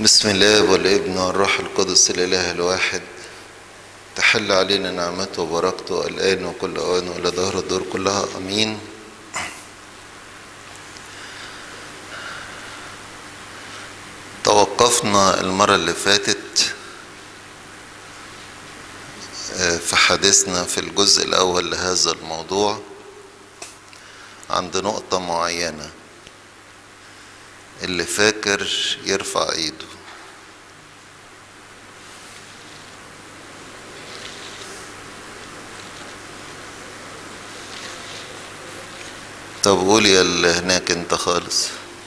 بسم الله والابن والروح القدس الاله الواحد تحل علينا نعمته وبركته الان وكل اوان والى ظهر الدور كلها امين توقفنا المره اللي فاتت في حديثنا في الجزء الاول لهذا الموضوع عند نقطه معينه اللي فاكر يرفع ايده طب قول يا اللي هناك انت خالص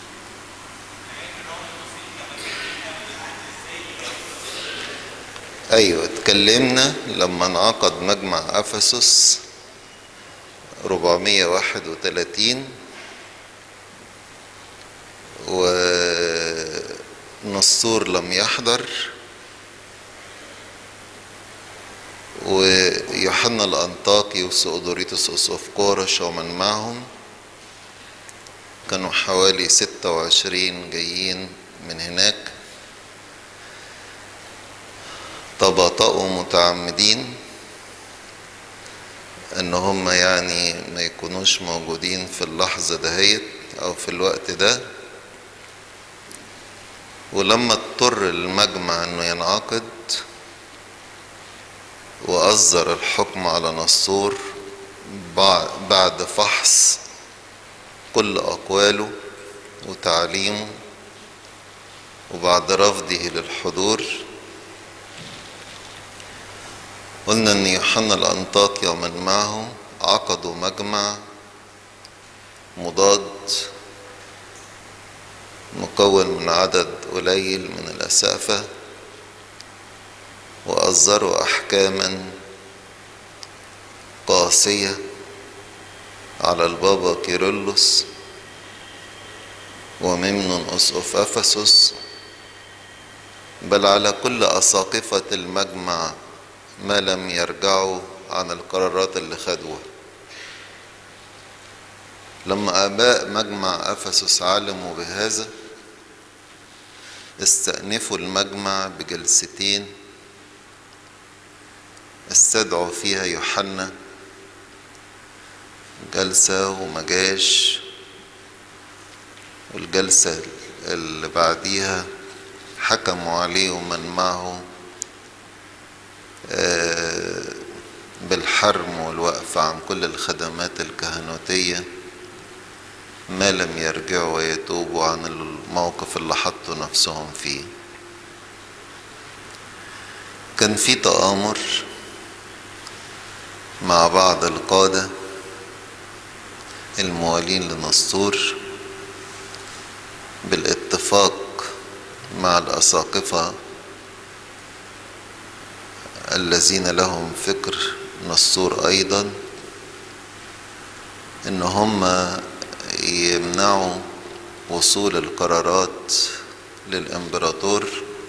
ايوه اتكلمنا لما انعقد مجمع افسس 431 ونصور لم يحضر ويوحنا الأنطاكي وسؤدوريتوس أسوفكورش ومن معهم كانوا حوالي ستة وعشرين جايين من هناك تباطؤوا متعمدين ان هم يعني ما يكونوش موجودين في اللحظة دهيت او في الوقت ده ولما اضطر المجمع انه ينعقد واصدر الحكم على نصور بعد فحص كل اقواله وتعليمه وبعد رفضه للحضور قلنا ان يوحنا الانطاكيا ومن معه عقدوا مجمع مضاد مكون من عدد قليل من الأسافة وأصدروا أحكاما قاسية على البابا كيرلس وممنون أسقف أفسس بل على كل أساقفة المجمع ما لم يرجعوا عن القرارات اللي خدوها لما آباء مجمع أفسس علموا بهذا استأنفوا المجمع بجلستين استدعوا فيها يوحنا جلسة ومجاش والجلسة اللي بعديها حكموا عليه ومن معه بالحرم والوقف عن كل الخدمات الكهنوتيه ما لم يرجعوا ويتوبوا عن الموقف اللي حطوا نفسهم فيه كان في تآمر مع بعض القادة الموالين لنسطور بالاتفاق مع الأساقفة الذين لهم فكر نسطور أيضا إن هم يمنعوا وصول القرارات للامبراطور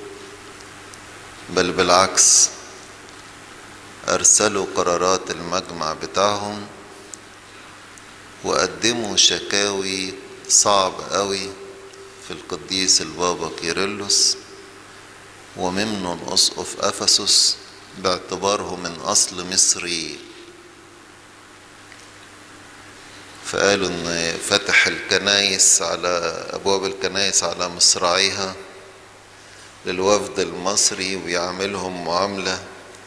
بل بالعكس ارسلوا قرارات المجمع بتاعهم وقدموا شكاوي صعب قوي في القديس البابا كيرلس وممنون اسقف افسس باعتباره من اصل مصري فقالوا ان فتح الكنايس على ابواب الكنايس على مصراعيها للوفد المصري وبيعاملهم معامله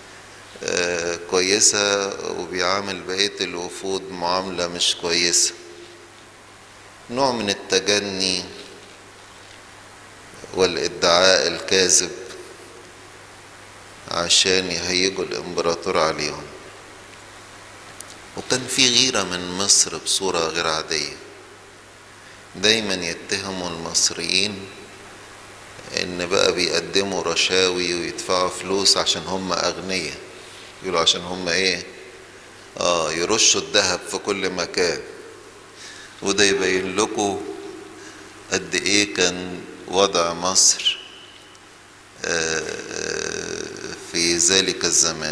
كويسه وبيعامل بقيه الوفود معامله مش كويسه نوع من التجني والادعاء الكاذب عشان يهيجوا الامبراطور عليهم وكان في غيرة من مصر بصورة غير عادية دايما يتهموا المصريين ان بقى بيقدموا رشاوي ويدفعوا فلوس عشان هم اغنياء يقولوا عشان هم ايه اه يرشوا الذهب في كل مكان وده يبين لكم قد ايه كان وضع مصر آه في ذلك الزمان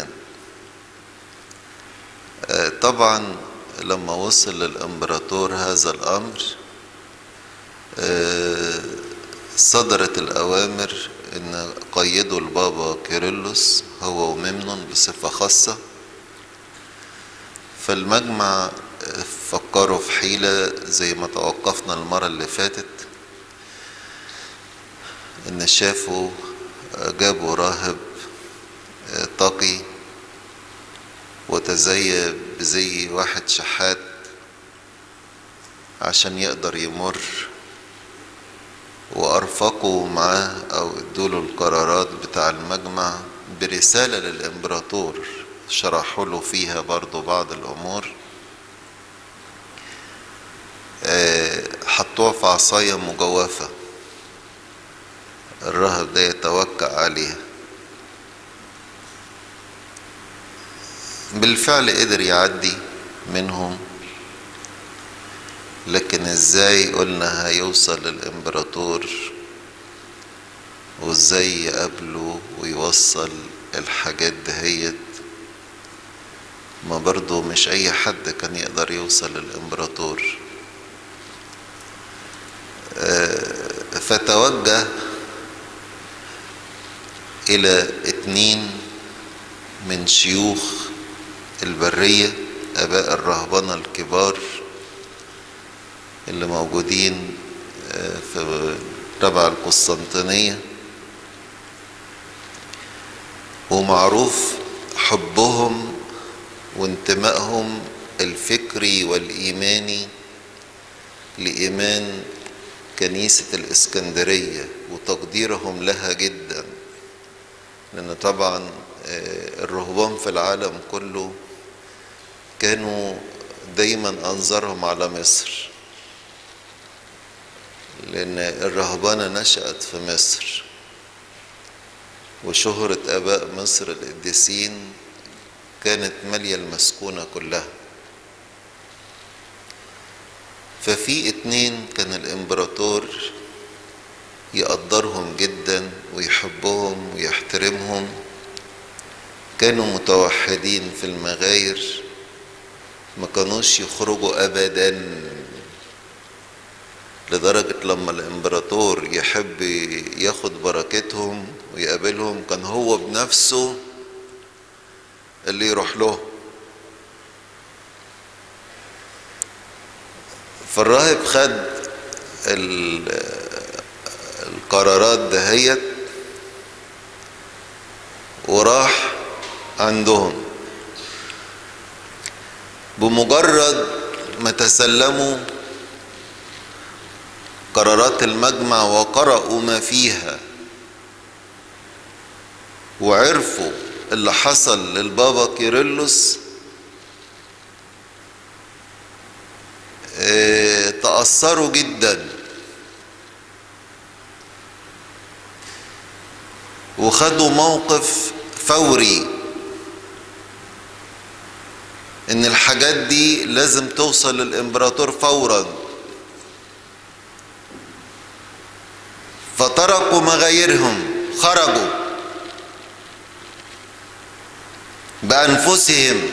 طبعا لما وصل للامبراطور هذا الامر صدرت الاوامر ان قيدوا البابا كيرلس هو وممنون بصفة خاصة فالمجمع فكروا في حيلة زي ما توقفنا المرة اللي فاتت ان شافوا جابوا راهب تقي وتزي بزي واحد شحات عشان يقدر يمر وأرفقوا معاه أو ادوله القرارات بتاع المجمع برسالة للإمبراطور شرحوا له فيها برضو بعض الأمور حطوها في عصاية مجوفة الراهب ده يتوكأ عليها بالفعل قدر يعدي منهم لكن ازاي قلنا هيوصل للامبراطور وازاي يقابله ويوصل الحاجات دهيت ما برضو مش اي حد كان يقدر يوصل للامبراطور فتوجه الى اتنين من شيوخ البرية اباء الرهبنة الكبار اللي موجودين في تبع القسطنطينية ومعروف حبهم وانتمائهم الفكري والإيماني لإيمان كنيسة الإسكندرية وتقديرهم لها جدا لأن طبعا الرهبان في العالم كله كانوا دايما أنظرهم على مصر لأن الرهبانة نشأت في مصر وشهرة آباء مصر القديسين كانت مالية المسكونة كلها ففي اتنين كان الإمبراطور يقدرهم جدا ويحبهم ويحترمهم كانوا متوحدين في المغاير ما كانوش يخرجوا أبداً لدرجة لما الإمبراطور يحب ياخد بركتهم ويقابلهم كان هو بنفسه اللي يروح له فالراهب خد القرارات دهيت وراح عندهم بمجرد ما تسلموا قرارات المجمع وقرأوا ما فيها وعرفوا اللي حصل للبابا كيرلس اه تأثروا جدا وخدوا موقف فوري ان الحاجات دي لازم توصل للامبراطور فورا فتركوا مغايرهم خرجوا بانفسهم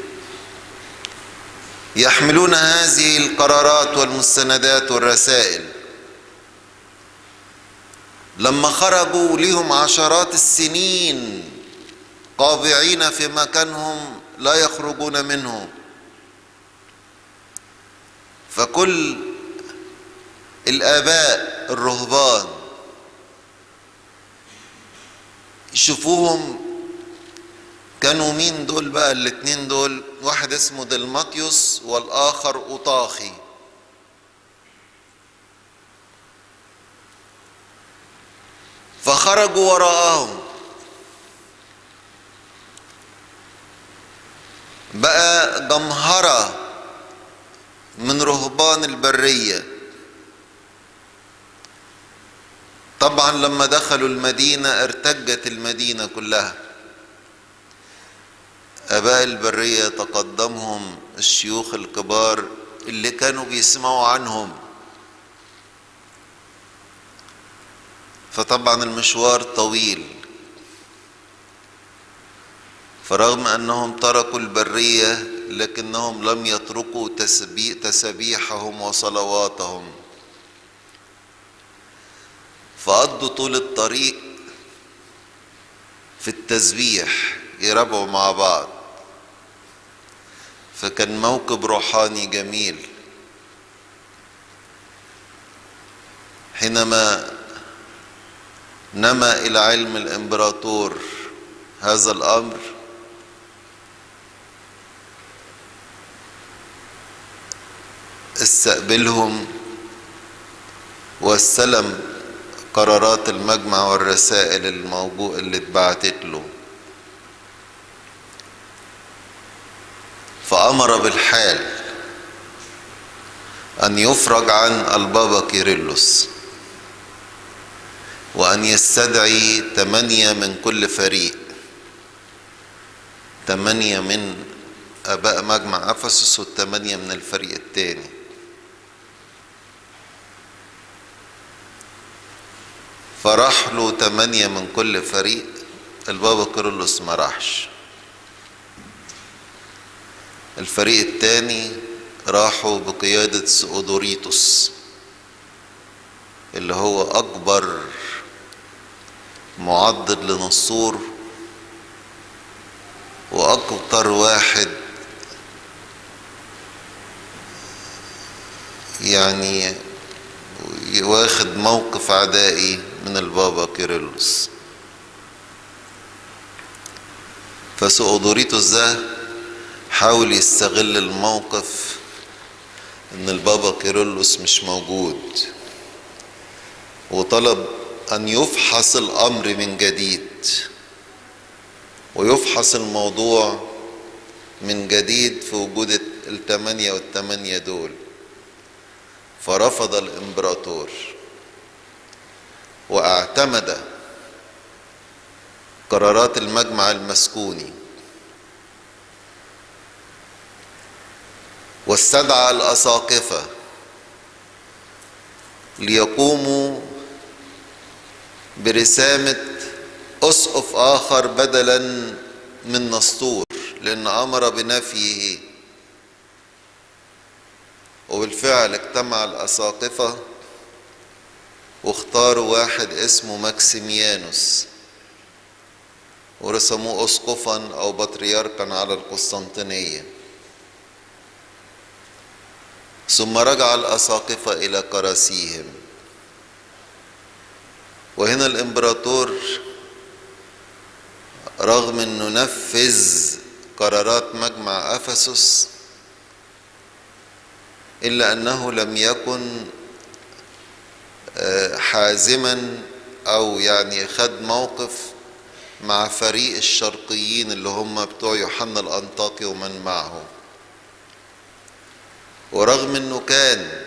يحملون هذه القرارات والمستندات والرسائل لما خرجوا لهم عشرات السنين قابعين في مكانهم لا يخرجون منه فكل الآباء الرهبان يشوفوهم كانوا مين دول بقى الاتنين دول واحد اسمه دلماتيوس والآخر أوطاخي فخرجوا وراءهم بقى جمهرة من رهبان البرية طبعا لما دخلوا المدينة ارتجت المدينة كلها أباء البرية تقدمهم الشيوخ الكبار اللي كانوا بيسمعوا عنهم فطبعا المشوار طويل فرغم أنهم تركوا البرية لكنهم لم يتركوا تسبيحهم وصلواتهم فقضوا طول الطريق في التسبيح يربعوا مع بعض فكان موكب روحاني جميل حينما نما الى علم الامبراطور هذا الامر استقبلهم واستلم قرارات المجمع والرسائل الموجود اللي اتبعتت له فأمر بالحال أن يفرج عن البابا كيرلس وأن يستدعي ثمانية من كل فريق ثمانية من آباء مجمع أفسس والثمانية من الفريق الثاني فراح له ثمانية من كل فريق البابا كيرلس ما راحش الفريق الثاني راحوا بقيادة سؤدوريتوس اللي هو أكبر معضد لنصور وأكتر واحد يعني واخد موقف عدائي من البابا كيرلس فسؤدوريتوس ده حاول يستغل الموقف ان البابا كيرلس مش موجود وطلب ان يفحص الامر من جديد ويفحص الموضوع من جديد في وجود الثمانية والثمانية دول فرفض الامبراطور واعتمد قرارات المجمع المسكوني واستدعى الاساقفه ليقوموا برسامه اسقف اخر بدلا من نسطور لان امر بنفيه وبالفعل اجتمع الاساقفه واختاروا واحد اسمه ماكسيميانوس ورسموه اسقفا او بطريركا على القسطنطينيه ثم رجع الاساقفه الى كراسيهم وهنا الامبراطور رغم انه نفذ قرارات مجمع افسس الا انه لم يكن حازما او يعني خد موقف مع فريق الشرقيين اللي هم بتوع يوحنا الانطاكي ومن معه ورغم انه كان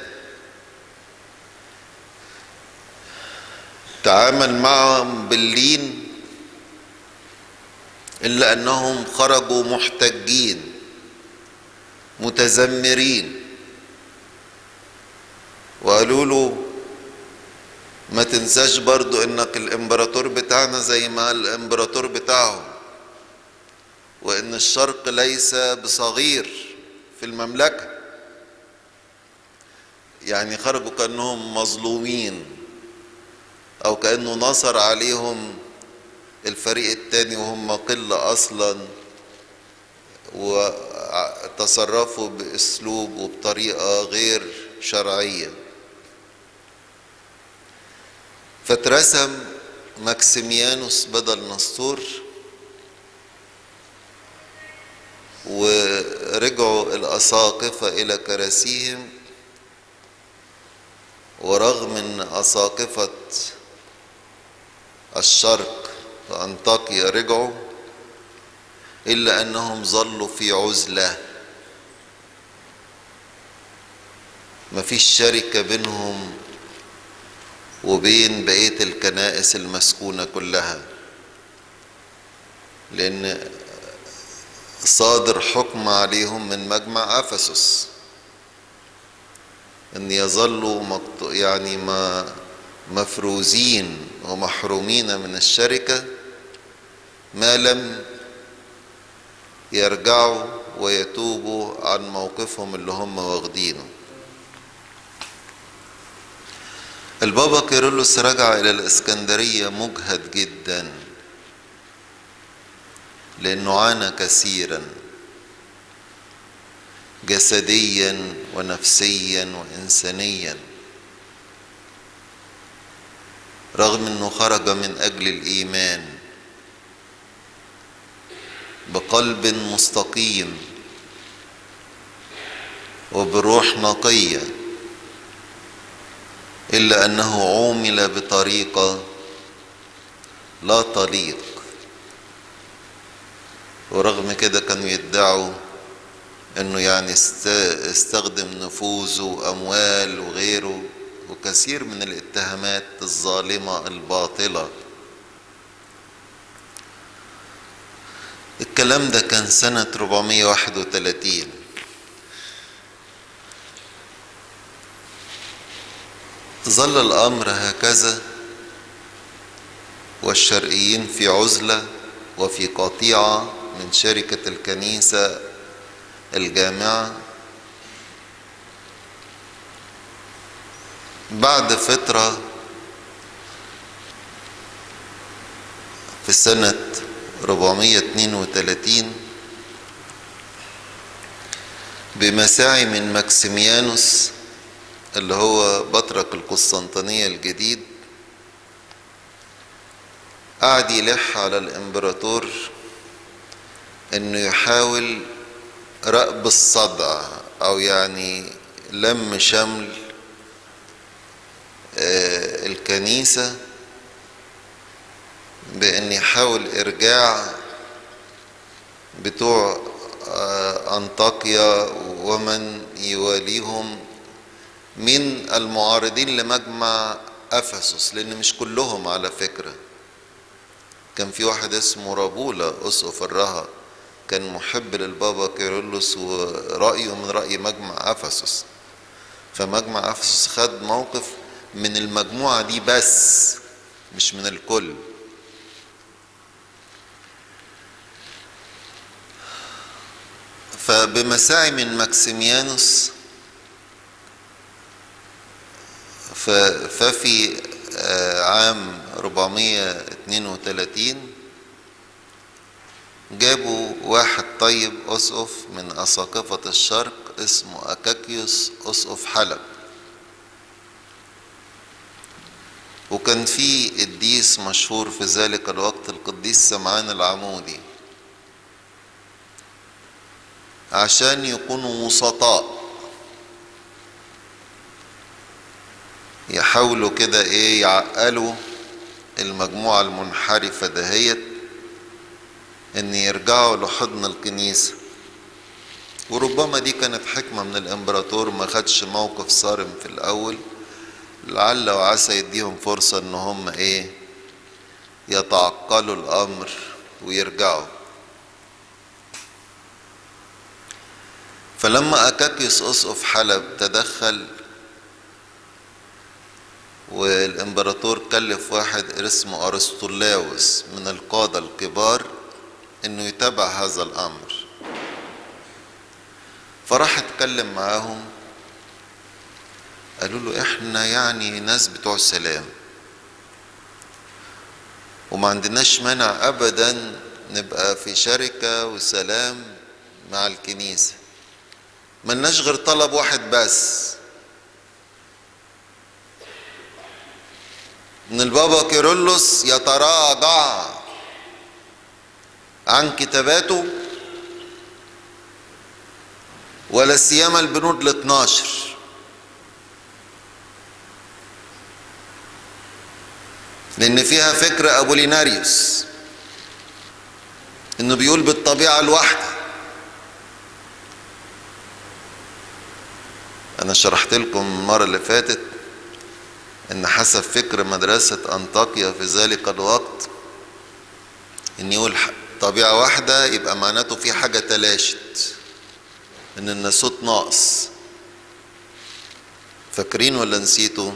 تعامل معهم باللين الا انهم خرجوا محتجين متذمرين وقالوا له ما تنساش برضو انك الامبراطور بتاعنا زي ما الامبراطور بتاعهم وان الشرق ليس بصغير في المملكة يعني خرجوا كأنهم مظلومين او كأنه نصر عليهم الفريق التاني وهم قلة اصلا وتصرفوا باسلوب وبطريقة غير شرعيه فاترسم ماكسيميانوس بدل نسطور ورجعوا الأساقفة إلى كراسيهم ورغم أن أساقفة الشرق وأنطاكيا رجعوا إلا أنهم ظلوا في عزلة مفيش شركة بينهم وبين بقية الكنائس المسكونة كلها لأن صادر حكم عليهم من مجمع أفسس أن يظلوا يعني ما مفروزين ومحرومين من الشركة ما لم يرجعوا ويتوبوا عن موقفهم اللي هم واخدينه البابا كيرلس رجع إلى الإسكندرية مجهد جدا لأنه عانى كثيرا جسديا ونفسيا وإنسانيا رغم أنه خرج من أجل الإيمان بقلب مستقيم وبروح نقيه إلا أنه عومل بطريقة لا طليق ورغم كده كانوا يدعوا انه يعني استخدم نفوذه واموال وغيره وكثير من الاتهامات الظالمة الباطلة الكلام ده كان سنة 431 ظل الأمر هكذا والشرقيين في عزلة وفي قطيعة من شركة الكنيسة الجامعة بعد فترة في سنة 432 بمساعي من ماكسيميانوس اللي هو بطرك القسطنطينية الجديد قعد يلح على الامبراطور انه يحاول رأب الصدع او يعني لم شمل الكنيسة بان يحاول ارجاع بتوع انطاكيا ومن يواليهم من المعارضين لمجمع افسس لان مش كلهم على فكره كان في واحد اسمه رابولا اسقف الرها كان محب للبابا كيرلس ورأيه من رأي مجمع أفسس فمجمع أفسس خد موقف من المجموعة دي بس مش من الكل فبمساعي من ماكسيميانوس ففي عام 432 جابوا واحد طيب أسقف من أساقفة الشرق اسمه أكاكيوس أسقف حلب وكان في قديس مشهور في ذلك الوقت القديس سمعان العمودي عشان يكونوا وسطاء يحاولوا كده ايه يعقلوا المجموعة المنحرفة دهيت ان يرجعوا لحضن الكنيسة وربما دي كانت حكمة من الامبراطور ما خدش موقف صارم في الاول لعل وعسى يديهم فرصة ان هم ايه يتعقلوا الامر ويرجعوا فلما اكاكيوس اسقف حلب تدخل والامبراطور كلف واحد اسمه ارسطولاوس من القادة الكبار انه يتابع هذا الامر فراح اتكلم معاهم قالوا له احنا يعني ناس بتوع سلام وما عندناش مانع ابدا نبقى في شركة وسلام مع الكنيسة ملناش غير طلب واحد بس ان البابا كيرلس يتراجع عن كتاباته ولا سيما البنود ال 12 لان فيها فكر ابوليناريوس انه بيقول بالطبيعه الواحده انا شرحت لكم المره اللي فاتت ان حسب فكر مدرسة انطاكيا في ذلك الوقت ان يقول طبيعة واحدة يبقى معناته في حاجة تلاشت ان الناسوت ناقص فاكرين ولا نسيتوا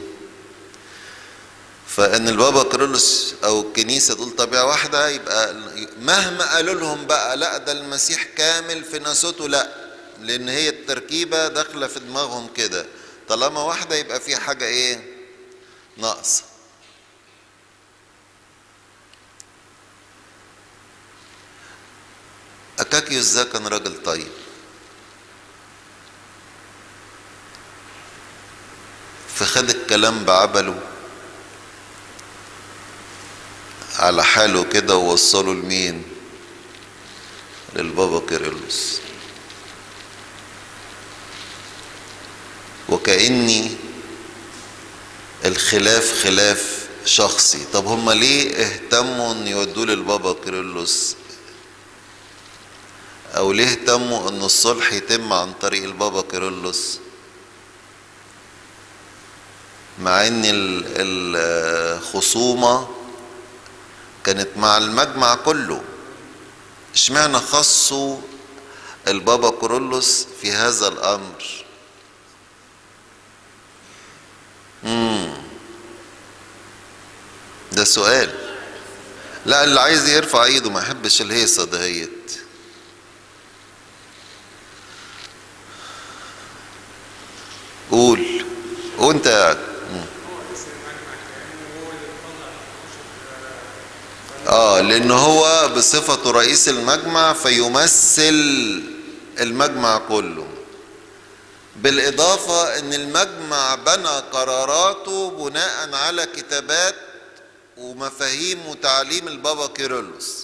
فان البابا كيرلس او الكنيسة تقول طبيعة واحدة يبقى مهما قالوا لهم بقى لا ده المسيح كامل في ناسوته لا لان هي التركيبة داخلة في دماغهم كده طالما واحدة يبقى في حاجة ايه ناقصة اكاكيوس ده كان راجل طيب فخد الكلام بعبله على حاله كده ووصله لمين للبابا كيرلس وكأني الخلاف خلاف شخصي طب هم ليه اهتموا ان يودوه للبابا كيرلس او ليه اهتموا ان الصلح يتم عن طريق البابا كيرلس مع ان الخصومة كانت مع المجمع كله اشمعنى خصوا البابا كيرلس في هذا الامر مم. ده سؤال لا اللي عايز يرفع ايده ما يحبش الهيصه دهيت قول وانت قاعد اه لان هو بصفته رئيس المجمع فيمثل المجمع كله بالاضافه ان المجمع بنى قراراته بناء على كتابات ومفاهيم وتعليم البابا كيرلس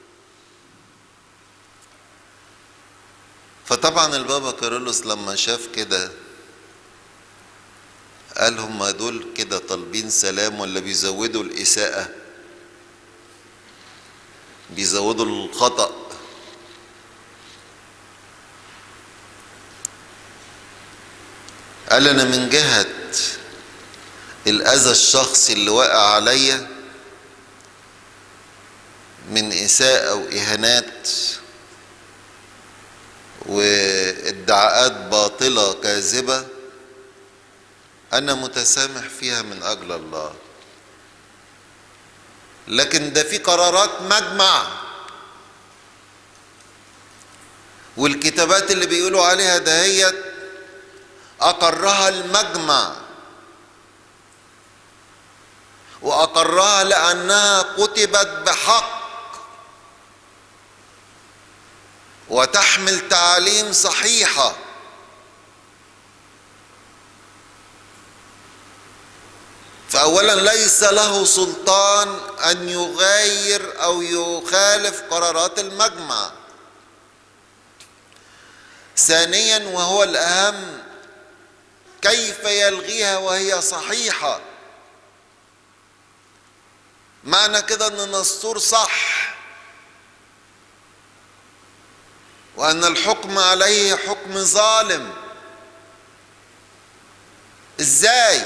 فطبعا البابا كيرلس لما شاف كده قال هم دول كده طالبين سلام ولا بيزودوا الإساءة بيزودوا الخطأ قال أنا من جهة الأذى الشخصي اللي واقع عليا من إساءة وإهانات وادعاءات باطلة كاذبة أنا متسامح فيها من أجل الله لكن ده في قرارات مجمع والكتابات اللي بيقولوا عليها دهيت أقرها المجمع وأقرها لأنها كتبت بحق وتحمل تعاليم صحيحه فأولا ليس له سلطان أن يغاير أو يخالف قرارات المجمع ثانيا وهو الأهم كيف يلغيها وهي صحيحة معنى كده أن نسطور صح وأن الحكم عليه حكم ظالم إزاي؟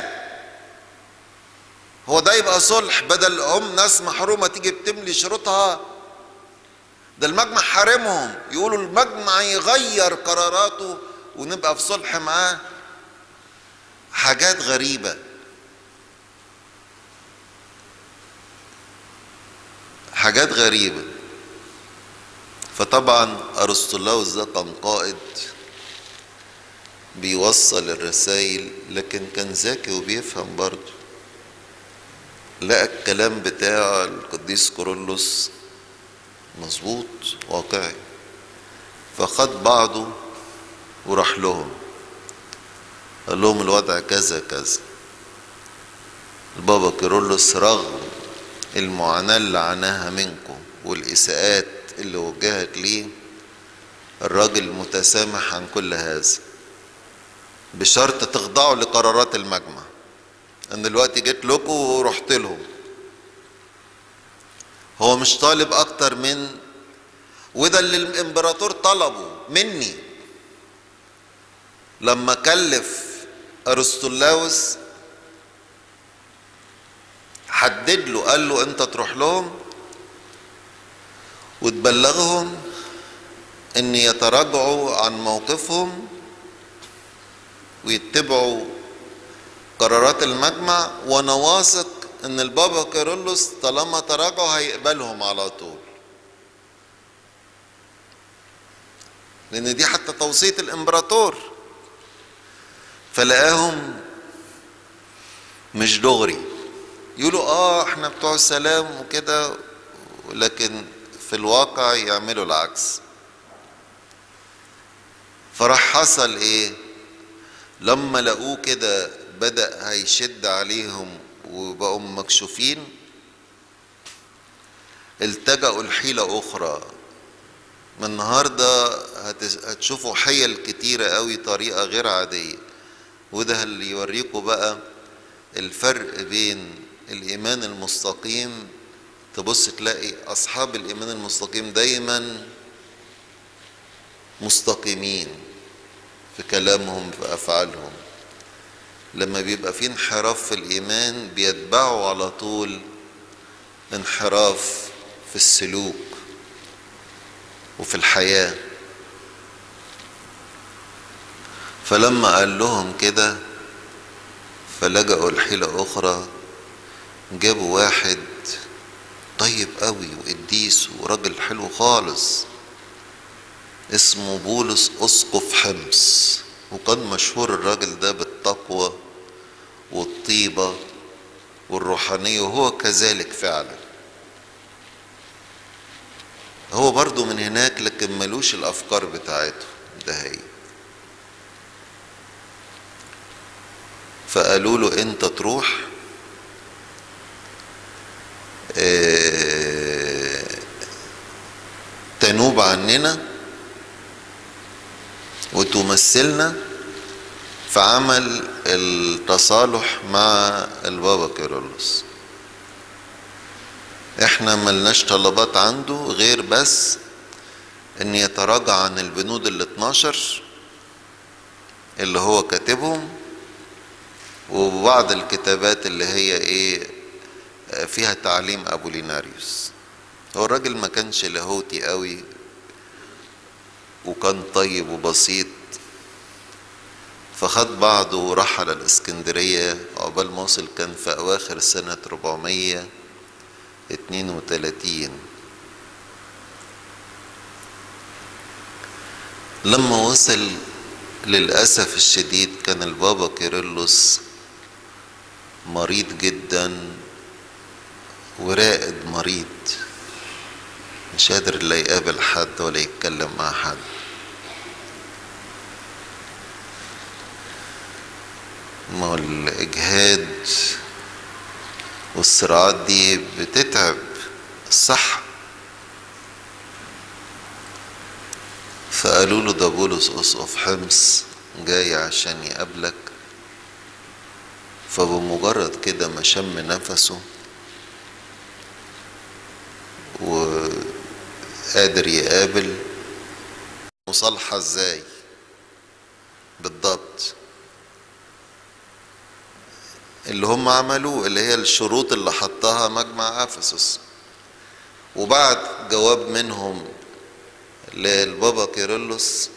هو ده يبقى صلح بدل هم ناس محرومة تيجي بتملي شروطها ده المجمع حارمهم يقولوا المجمع يغير قراراته ونبقى في صلح معاه حاجات غريبة حاجات غريبة فطبعا أرسطولاوس ده كان قائد بيوصل الرسائل لكن كان ذكي وبيفهم برضه لقى الكلام بتاع القديس كورولوس مظبوط واقعي فخد بعضه وراح لهم قال لهم الوضع كذا كذا البابا كيرلس رغم المعاناة اللي عاناها منكم والإساءات اللي وجهت ليه الراجل متسامح عن كل هذا بشرط تخضعوا لقرارات المجمع ان دلوقتي جيت لكم ورحت لهم هو مش طالب اكتر من وده اللي الامبراطور طلبه مني لما كلف ارسطولاوس حدد له قال له انت تروح لهم وتبلغهم ان يتراجعوا عن موقفهم ويتبعوا قرارات المجمع وانا واثق ان البابا كيرلس طالما تراجعوا هيقبلهم على طول لان دي حتى توصية الامبراطور فلقاهم مش دغري يقولوا اه احنا بتوع السلام وكده لكن في الواقع يعملوا العكس فراح حصل ايه لما لقوه كده بدأ هيشد عليهم وبقوا مكشوفين التجأوا لحيلة أخرى من النهاردة هتشوفوا حيل كتيرة قوي طريقة غير عادية وده اللي يوريكم بقى الفرق بين الإيمان المستقيم تبص تلاقي أصحاب الإيمان المستقيم دايما مستقيمين في كلامهم في أفعالهم لما بيبقى في انحراف في الإيمان بيتبعوا على طول انحراف في السلوك وفي الحياة فلما قال لهم كده فلجأوا لحيلة أخرى جابوا واحد طيب قوي وقديس وراجل حلو خالص اسمه بولس أسقف حمص وكان مشهور الراجل ده بالتقوى والطيبة والروحانية وهو كذلك فعلا هو برضو من هناك لكن ملوش الأفكار بتاعته ده هي فقالوا له أنت تروح اه تنوب عننا وتمثلنا في عمل التصالح مع البابا كيرلس احنا ملناش طلبات عنده غير بس ان يتراجع عن البنود ال 12 اللي هو كاتبهم وبعض الكتابات اللي هي ايه فيها تعليم ابوليناريوس هو الراجل ما كانش لاهوتي قوي وكان طيب وبسيط فخد بعضه وراح على الاسكندرية عقبال ما وصل كان في أواخر سنة 432 لما وصل للأسف الشديد كان البابا كيرلس مريض جدا ورائد مريض مش قادر لا يقابل حد ولا يتكلم مع حد ما هو الإجهاد والصراعات دي بتتعب الصحة فقالوا له ده بولس أسقف حمص جاي عشان يقابلك فبمجرد كده ما شم نفسه وقادر يقابل مصالحة ازاي بالضبط اللي هم عملوه اللي هي الشروط اللي حطها مجمع افسس وبعد جواب منهم للبابا كيرلس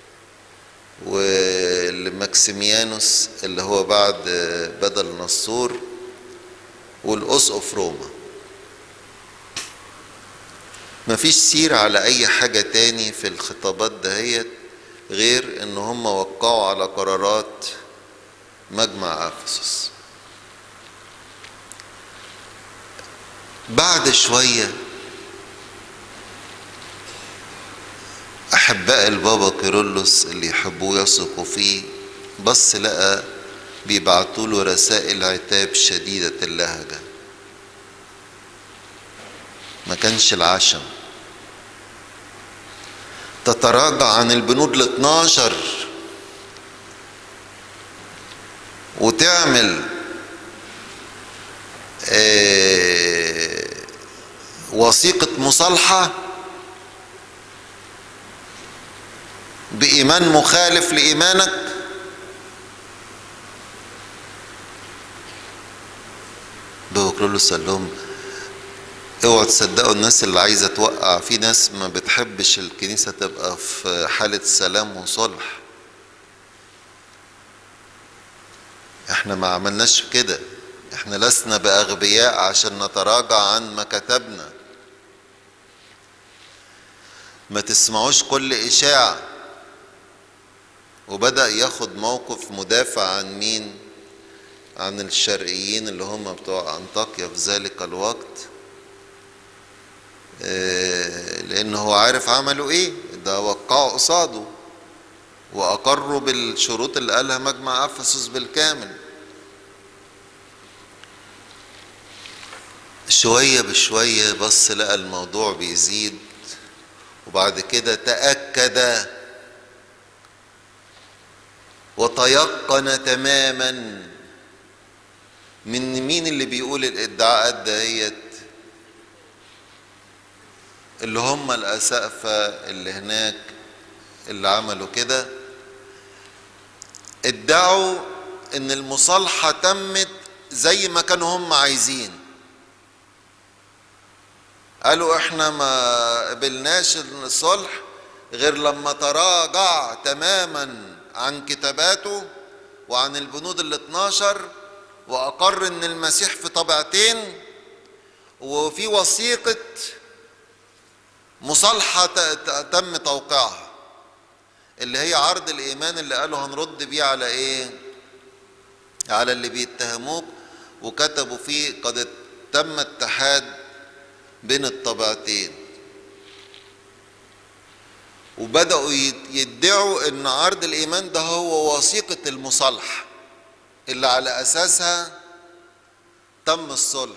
ولماكسيميانوس اللي هو بعد بدل نصور والاسقف روما مفيش سير على اي حاجة تاني في الخطابات دهيت غير ان هم وقعوا على قرارات مجمع افسس بعد شوية أحباء البابا كيرلس اللي يحبوه يثقوا فيه بس لقى بيبعتوا له رسائل عتاب شديدة اللهجة ما كانش العشم تتراجع عن البنود ال 12 وتعمل آه وثيقة مصالحة بإيمان مخالف لإيمانك بوكرولوس قال لهم اوعوا تصدقوا الناس اللي عايزة توقع في ناس ما بتحبش الكنيسة تبقى في حالة سلام وصلح احنا ما عملناش كده احنا لسنا باغبياء عشان نتراجع عن ما كتبنا ما تسمعوش كل اشاعه وبدا ياخد موقف مدافع عن مين عن الشرقيين اللي هم بتوع انطاكيا في ذلك الوقت لان هو عارف عملوا ايه ده وقعوا قصاده وأقروا بالشروط اللي قالها مجمع أفسس بالكامل شوية بشوية بص لقى الموضوع بيزيد وبعد كده تأكد وتيقن تماما من مين اللي بيقول الادعاءات دهيت اللي هم الأسقفة اللي هناك اللي عملوا كده ادعوا ان المصالحة تمت زي ما كانوا هم عايزين قالوا احنا ما قبلناش الصلح غير لما تراجع تماما عن كتاباته وعن البنود ال 12 واقر ان المسيح في طبيعتين وفي وثيقه مصالحه تم توقيعها اللي هي عرض الايمان اللي قالوا هنرد بيه على ايه على اللي بيتهموك وكتبوا فيه قد تم اتحاد بين الطبيعتين وبدأوا يدعوا ان عرض الايمان ده هو وثيقة المصالحة اللي على اساسها تم الصلح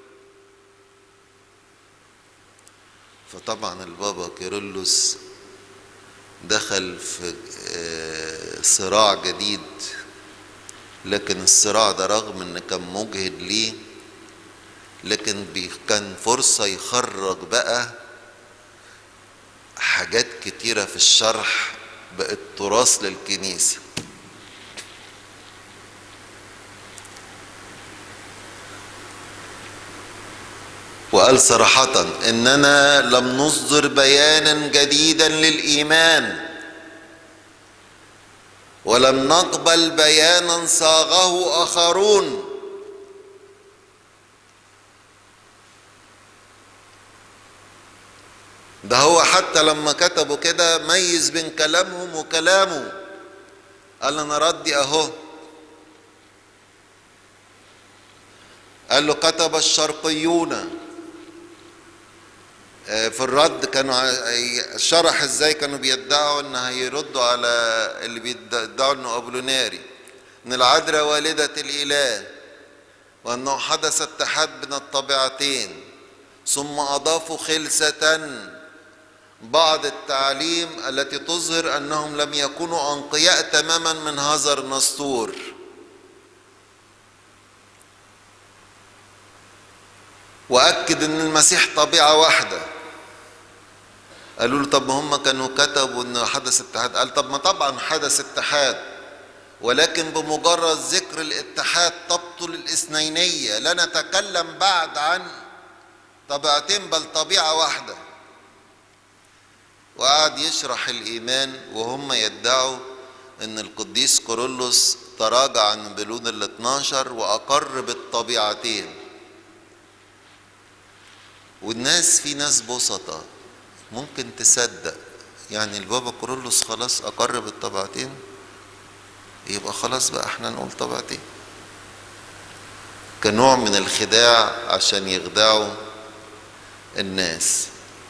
فطبعا البابا كيرلس دخل في صراع جديد لكن الصراع ده رغم ان كان مجهد ليه لكن كان فرصة يخرج بقى حاجات كتيرة في الشرح بقت تراث للكنيسة وقال صراحة إننا لم نصدر بيانا جديدا للإيمان ولم نقبل بيانا صاغه آخرون ده هو حتى لما كتبوا كده ميز بين كلامهم وكلامه قال انا ردي اهو قال له كتب الشرقيون في الرد كانوا شرح ازاي كانوا بيدعوا ان هيردوا على اللي بيدعوا انه ابولوناري ان العذراء والدة الاله وانه حدث اتحاد بين الطبيعتين ثم اضافوا خلسة بعض التعليم التي تظهر انهم لم يكونوا انقياء تماما من هذا النسطور واكد ان المسيح طبيعه واحده قالوا له طب ما هم كانوا كتبوا ان حدث اتحاد قال طب ما طبعا حدث اتحاد ولكن بمجرد ذكر الاتحاد تبطل الاثنينيه لا نتكلم بعد عن طبيعتين بل طبيعه واحده وقعد يشرح الايمان وهم يدعوا ان القديس كورولوس تراجع عن بلون ال 12 واقر بالطبيعتين والناس في ناس بسطة ممكن تصدق يعني البابا كورولوس خلاص اقر بالطبيعتين يبقى خلاص بقى احنا نقول طبيعتين كنوع من الخداع عشان يخدعوا الناس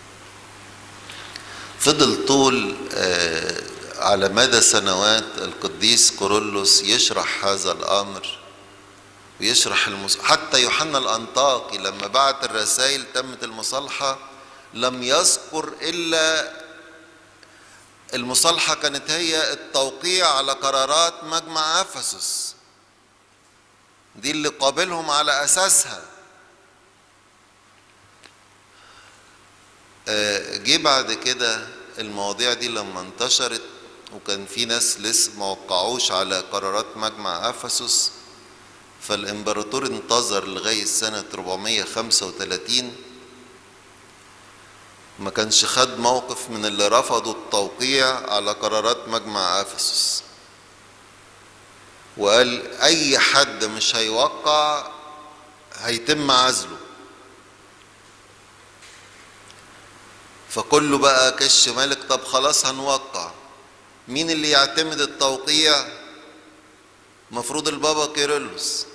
فضل طول آه على مدى سنوات القديس كورولوس يشرح هذا الامر ويشرح المص... حتى يوحنا الانطاكي لما بعت الرسائل تمت المصالحه لم يذكر الا المصالحه كانت هي التوقيع على قرارات مجمع افسس دي اللي قابلهم على اساسها جه بعد كده المواضيع دي لما انتشرت وكان في ناس لسه ما وقعوش على قرارات مجمع افسس فالامبراطور انتظر لغايه سنه 435 ما كانش خد موقف من اللي رفضوا التوقيع على قرارات مجمع افسس وقال اي حد مش هيوقع هيتم عزله فكله بقى كش مالك طب خلاص هنوقع مين اللي يعتمد التوقيع مفروض البابا كيرلس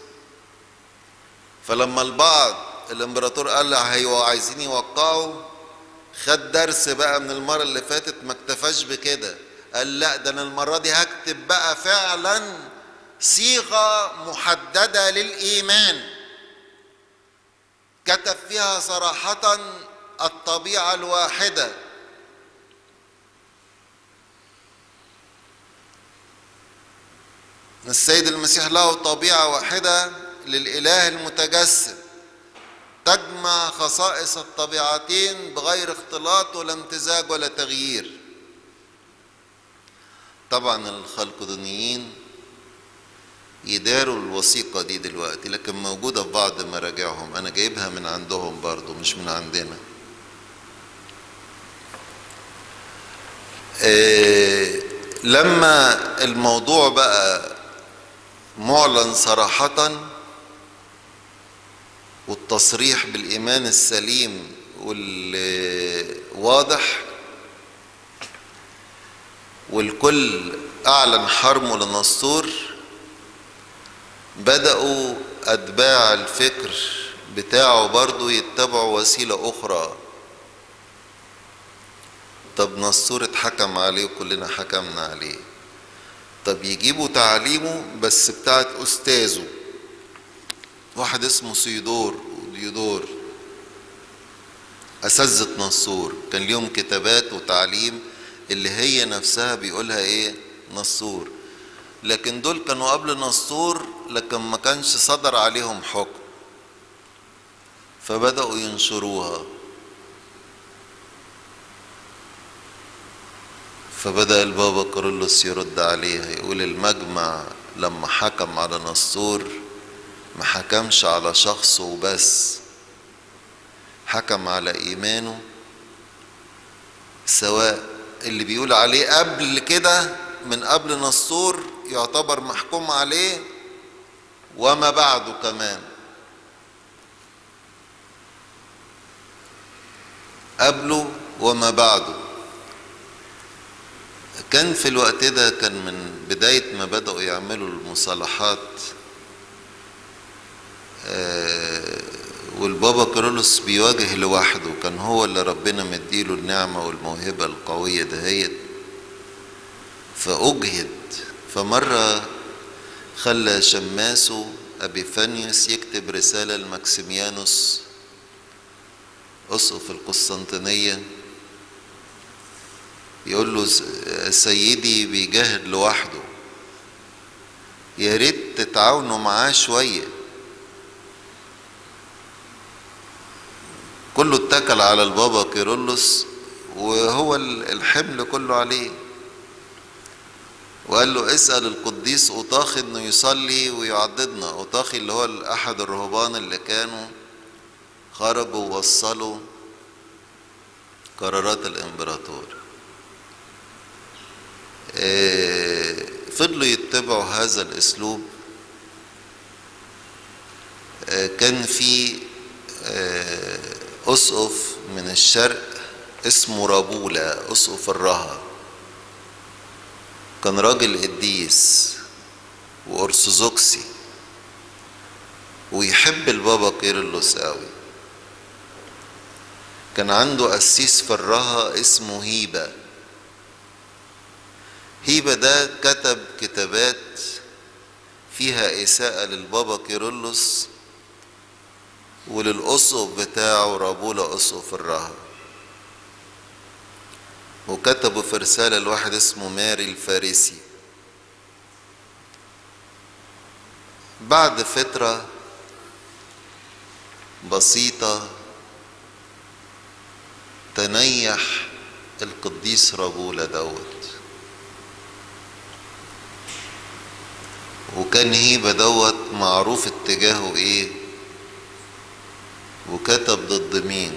فلما البعض الامبراطور قال هيو عايزين يوقعوا خد درس بقى من المره اللي فاتت ما اكتفاش بكده قال لا ده انا المره دي هكتب بقى فعلا صيغه محدده للايمان كتب فيها صراحه الطبيعه الواحده السيد المسيح له طبيعه واحده للاله المتجسد تجمع خصائص الطبيعتين بغير اختلاط ولا امتزاج ولا تغيير طبعا الخلقدونيين يداروا الوثيقة دي دلوقتي لكن موجودة في بعض مراجعهم أنا جايبها من عندهم برضو مش من عندنا إيه لما الموضوع بقى معلن صراحة والتصريح بالإيمان السليم والواضح والكل أعلن حرمه لنسطور بدأوا أتباع الفكر بتاعه برضو يتبعوا وسيلة أخرى طب نسطور اتحكم عليه وكلنا حكمنا عليه طب يجيبوا تعليمه بس بتاعت أستاذه واحد اسمه سيدور وديودور أساتذة نصور كان ليهم كتابات وتعليم اللي هي نفسها بيقولها ايه نصور لكن دول كانوا قبل نصور لكن ما كانش صدر عليهم حكم فبدأوا ينشروها فبدأ البابا كارلوس يرد عليها يقول المجمع لما حكم على نصور ما حكمش على شخصه وبس حكم على إيمانه سواء اللي بيقول عليه قبل كده من قبل نصور يعتبر محكوم عليه وما بعده كمان قبله وما بعده كان في الوقت ده كان من بداية ما بدأوا يعملوا المصالحات آه والبابا كارلوس بيواجه لوحده كان هو اللي ربنا مديله النعمة والموهبة القوية دهيت فأجهد فمرة خلى شماسه أبيفانيوس يكتب رسالة لماكسيميانوس أسقف القسطنطينية يقول له سيدي بيجاهد لوحده يا ريت تتعاونوا معاه شويه كله اتكل على البابا كيرلس وهو الحمل كله عليه وقال له اسأل القديس أوطاخي انه يصلي ويعضدنا أوطاخي اللي هو أحد الرهبان اللي كانوا خرجوا ووصلوا قرارات الإمبراطور فضلوا يتبعوا هذا الأسلوب كان في أسقف من الشرق اسمه رابولا أسقف الرها كان راجل قديس وأرثوذكسي ويحب البابا كيرلس قوي كان عنده قسيس في الرها اسمه هيبة هيبة ده كتب كتابات فيها إساءة للبابا كيرلس وللأسقف بتاعه رابولا أسقف الرهب وكتبوا في رسالة لواحد اسمه ماري الفارسي بعد فترة بسيطة تنيح القديس رابولا دوت وكان هيبة دوت معروف اتجاهه ايه وكتب ضد مين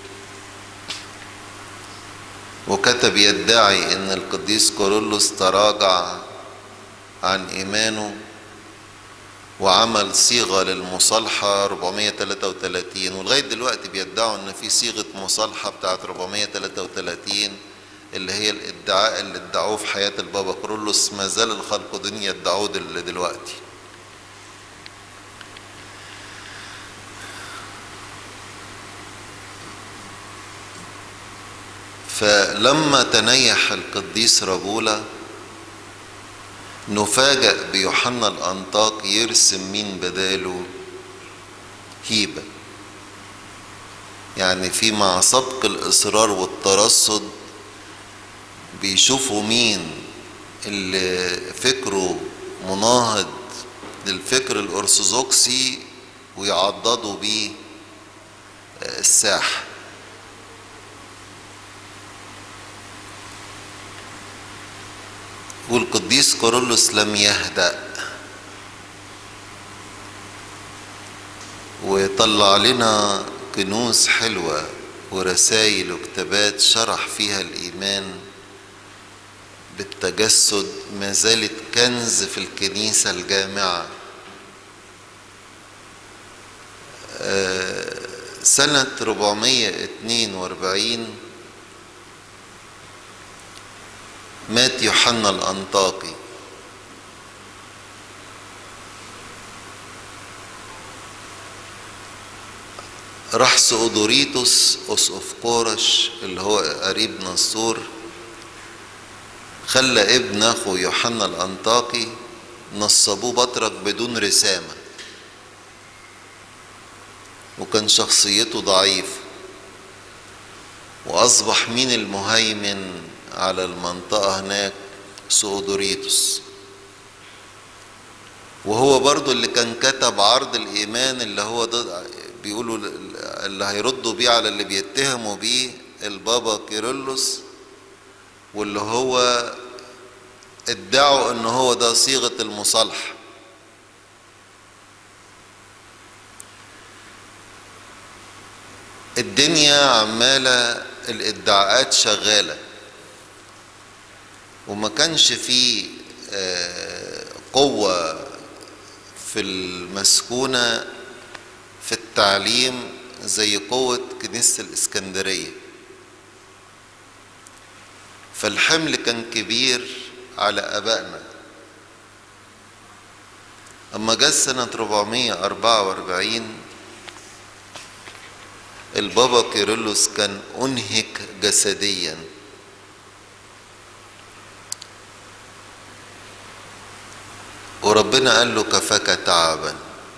وكتب يدعي ان القديس كورولوس تراجع عن ايمانه وعمل صيغة للمصالحة 433 ولغاية دلوقتي بيدعوا ان في صيغة مصالحة بتاعت 433 اللي هي الادعاء اللي ادعوه في حياة البابا كورولوس ما زال الخلق دنيا يدعوه دلوقتي فلما تنيح القديس رابولا نفاجأ بيوحنا الأنطاكي يرسم مين بداله هيبة يعني في مع سبق الإصرار والترصد بيشوفوا مين اللي فكره مناهض للفكر الأرثوذكسي ويعضدوا بيه الساحة والقديس كورولوس لم يهدأ وطلع لنا كنوز حلوة ورسائل وكتابات شرح فيها الإيمان بالتجسد ما زالت كنز في الكنيسة الجامعة سنة 442 مات يوحنا الأنطاكي راح سؤدوريتوس أسقف قورش اللي هو قريب نصور خلى ابن أخو يوحنا الأنطاكي نصبوه بطرك بدون رسامة وكان شخصيته ضعيفة وأصبح مين المهيمن على المنطقة هناك سؤدوريتوس وهو برضو اللي كان كتب عرض الإيمان اللي هو ضد بيقولوا اللي هيردوا بيه على اللي بيتهموا بيه البابا كيرلس واللي هو ادعوا ان هو ده صيغة المصالحة الدنيا عمالة الادعاءات شغالة وما كانش فيه قوة في المسكونة في التعليم زي قوة كنيسة الإسكندرية فالحمل كان كبير على أبائنا أما جت سنة 444 البابا كيرلس كان أنهك جسديا وربنا قال له كفاك تعبا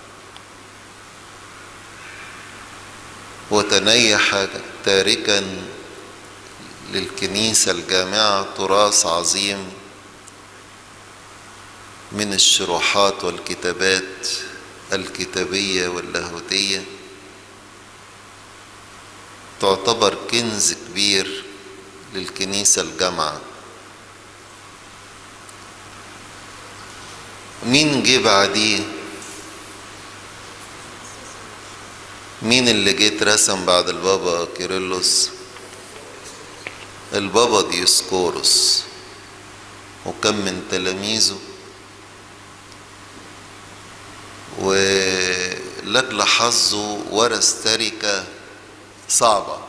وتنيح تاركا للكنيسة الجامعة تراث عظيم من الشروحات والكتابات الكتابية واللاهوتية تعتبر كنز كبير للكنيسة الجامعة مين جه بعديه مين اللي جه رسم بعد البابا كيرلس البابا ديسكورس وكم من تلاميذه ولأجل حظه ورث تركة صعبة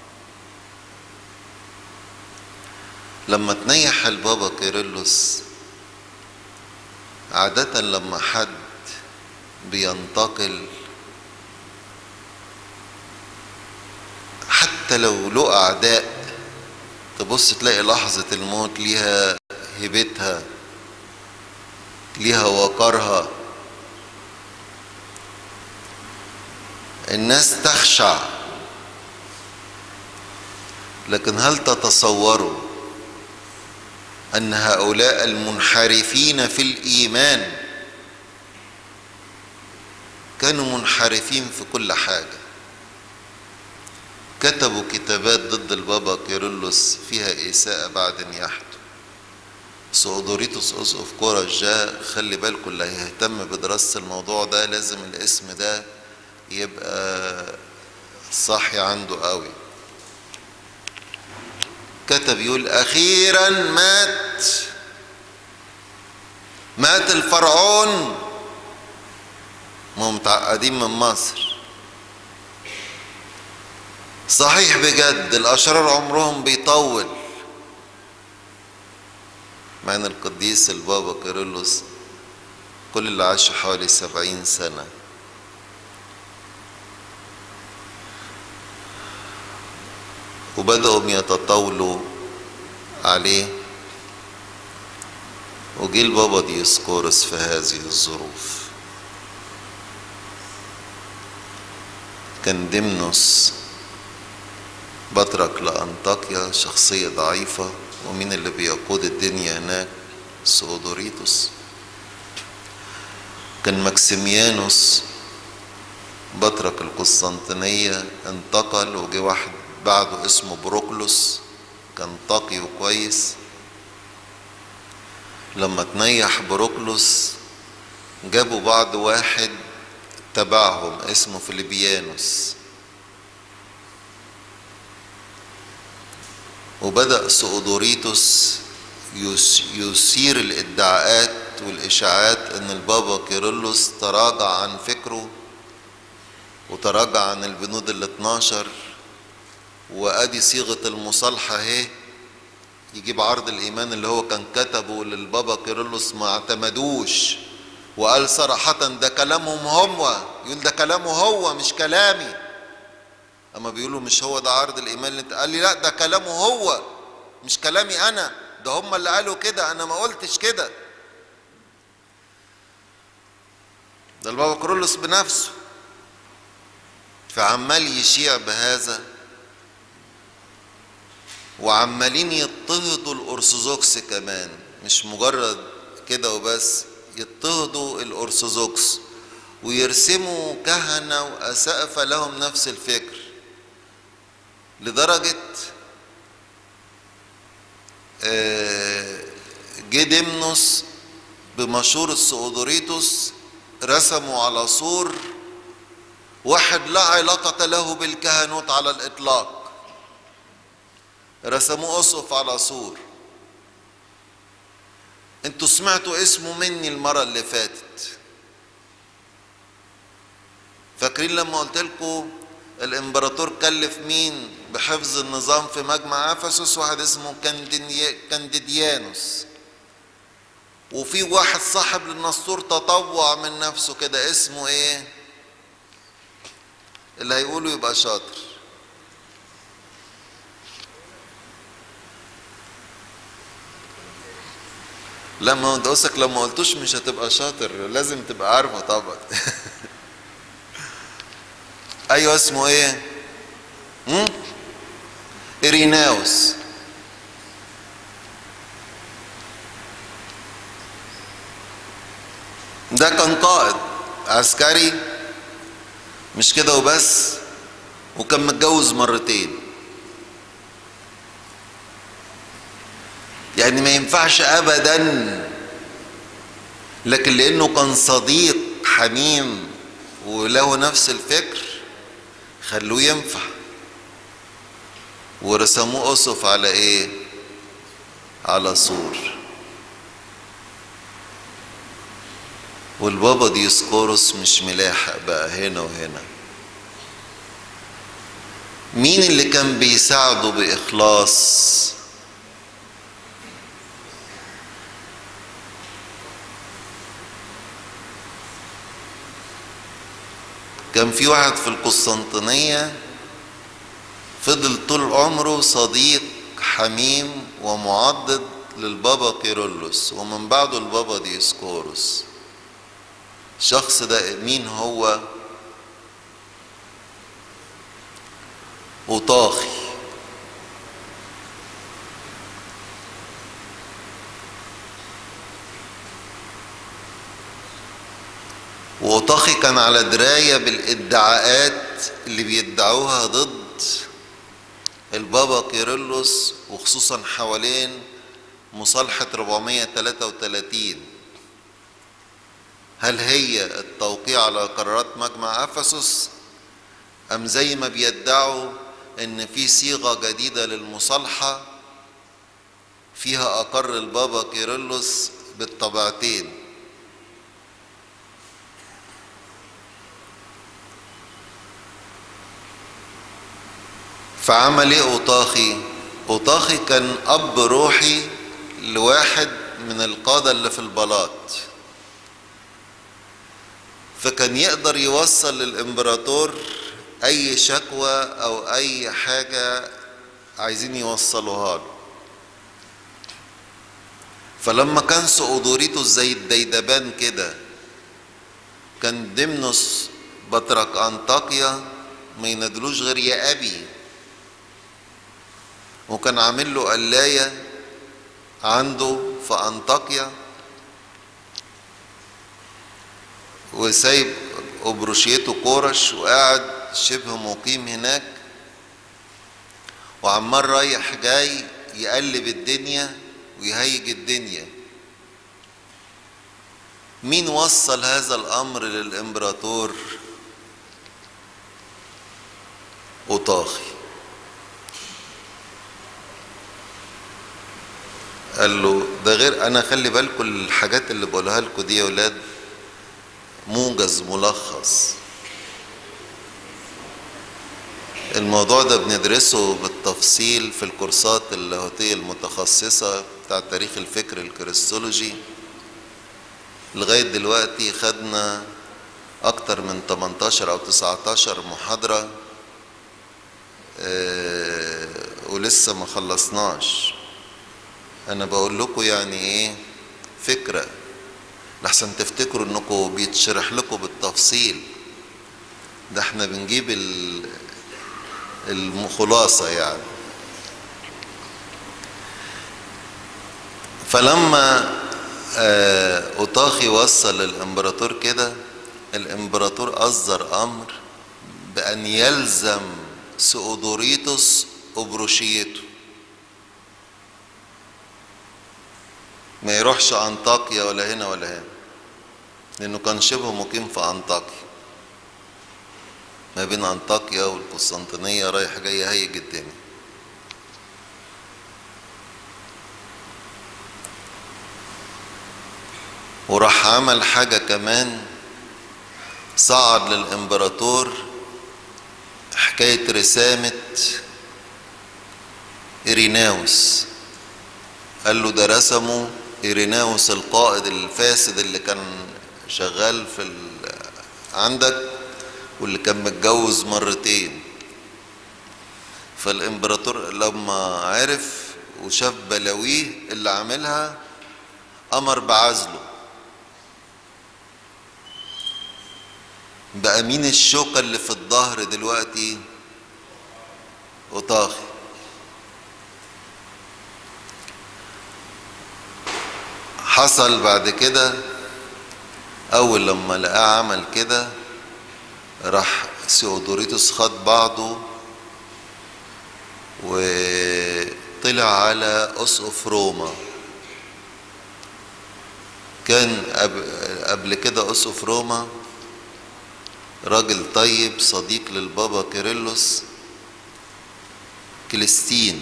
لما تنيح البابا كيرلس عادة لما حد بينتقل حتى لو له أعداء تبص تلاقي لحظة الموت ليها هيبتها ليها وقارها الناس تخشع لكن هل تتصوروا ان هؤلاء المنحرفين في الايمان كانوا منحرفين في كل حاجه كتبوا كتابات ضد البابا كيرلس فيها إساءة بعد نياحته سؤدوريتوس أسقف كورش جاء خلي بالكم اللي هيهتم بدراسة الموضوع ده لازم الاسم ده يبقى صاحي عنده قوي كتب يقول أخيرا مات مات الفرعون ما متعقدين من مصر صحيح بجد الأشرار عمرهم بيطول مع ان القديس البابا كيرلس كل اللي عاش حوالي سبعين سنة وبدأوا يتطاولوا عليه وجه البابا ديسقورس في هذه الظروف كان دمنس بطرك لأنطاكيا شخصية ضعيفة ومين اللي بيقود الدنيا هناك سودوريتوس كان مكسيميانوس بطرك القسطنطينية انتقل وجه واحد بعده اسمه بروكلوس كان تقي وكويس لما تنيح بروكلوس جابوا بعض واحد تبعهم اسمه فيليبيانوس وبدأ سؤدوريتوس يثير الادعاءات والإشاعات إن البابا كيرلس تراجع عن فكره وتراجع عن البنود ال 12 وأدي صيغة المصالحة أهي يجيب عرض الإيمان اللي هو كان كتبه للبابا كيرلس ما اعتمدوش وقال صراحة ده كلامهم هم يقول ده كلامه هو مش كلامي اما بيقولوا مش هو ده عرض الايمان اللي انت قال لي لا ده كلامه هو مش كلامي انا ده هم اللي قالوا كده انا ما قلتش كده ده البابا كرولوس بنفسه فعمال يشيع بهذا وعمالين يضطهدوا الارثوذكس كمان مش مجرد كده وبس يضطهدوا الارثوذكس ويرسموا كهنه واسقفه لهم نفس الفكر لدرجة جه ديمنوس بمشورة سؤدوريتوس رسموا على سور واحد لا علاقة له بالكهنوت على الإطلاق رسموه أسقف على سور انتوا سمعتوا اسمه مني المرة اللي فاتت فاكرين لما قلت لكم الامبراطور كلف مين بحفظ النظام في مجمع افسس واحد اسمه كانديديانوس وفي واحد صاحب للنسطور تطوع من نفسه كده اسمه ايه اللي هيقوله يبقى شاطر لما دوسك لما قلتوش مش هتبقى شاطر لازم تبقى عارفه طبعا ايوه اسمه ايه هم؟ إريناوس ده كان قائد عسكري مش كده وبس وكان متجوز مرتين يعني ما ينفعش ابدا لكن لانه كان صديق حميم وله نفس الفكر خلوه ينفع ورسموه أسف على إيه؟ على سور والبابا ديسقورس مش ملاحق بقى هنا وهنا مين اللي كان بيساعده بإخلاص كان في واحد في القسطنطينية فضل طول عمره صديق حميم ومعضد للبابا كيرلس ومن بعده البابا ديسكوروس الشخص ده مين هو أوطاخي وأوطاخي كان على دراية بالادعاءات اللي بيدعوها ضد البابا كيرلس وخصوصا حوالين مصالحة 433 هل هي التوقيع على قرارات مجمع أفسس أم زي ما بيدعوا إن في صيغة جديدة للمصالحة فيها أقر البابا كيرلس بالطبعتين فعمل ايه اوطاخي اوطاخي كان اب روحي لواحد من القادة اللي في البلاط فكان يقدر يوصل للامبراطور اي شكوى او اي حاجة عايزين يوصلوها له فلما كان سؤدوريتوس زي الديدبان كده كان دمنس بطرك انطاكيا ما ينادلوش غير يا ابي وكان عامل له قلايه عنده في انطاكيا وسايب أبروشيته كورش وقاعد شبه مقيم هناك وعمال رايح جاي يقلب الدنيا ويهيج الدنيا مين وصل هذا الأمر للإمبراطور أوطاخي قال له ده غير انا خلي بالكم الحاجات اللي بقولها لكم دي يا ولاد موجز ملخص الموضوع ده بندرسه بالتفصيل في الكورسات اللاهوتية المتخصصة بتاع تاريخ الفكر الكريستولوجي لغاية دلوقتي خدنا أكتر من 18 أو 19 محاضرة آه ولسه ما خلصناش أنا بقول لكم يعني إيه فكرة لحسن تفتكروا إنكم بيتشرح لكم بالتفصيل ده إحنا بنجيب الخلاصة يعني فلما أوطاخي وصل للإمبراطور كده الإمبراطور أصدر أمر بأن يلزم سؤدوريتوس أبروشيته ما يروحش أنطاكيا ولا هنا ولا هنا لأنه كان شبه مقيم في أنطاكيا ما بين أنطاكيا والقسطنطينية رايح جاي هيج الدنيا وراح عمل حاجة كمان صعد للإمبراطور حكاية رسامة إيريناوس قال له ده رسمه إيريناوس القائد الفاسد اللي كان شغال في ال... عندك واللي كان متجوز مرتين فالإمبراطور لما عرف وشاف بلاويه اللي عاملها أمر بعزله بقى مين الشوكة اللي في الظهر دلوقتي أطاخي حصل بعد كده أول لما لقاه عمل كده راح سيودوريتوس خد بعضه وطلع على أسقف روما كان قبل كده أسقف روما راجل طيب صديق للبابا كيرلس كليستين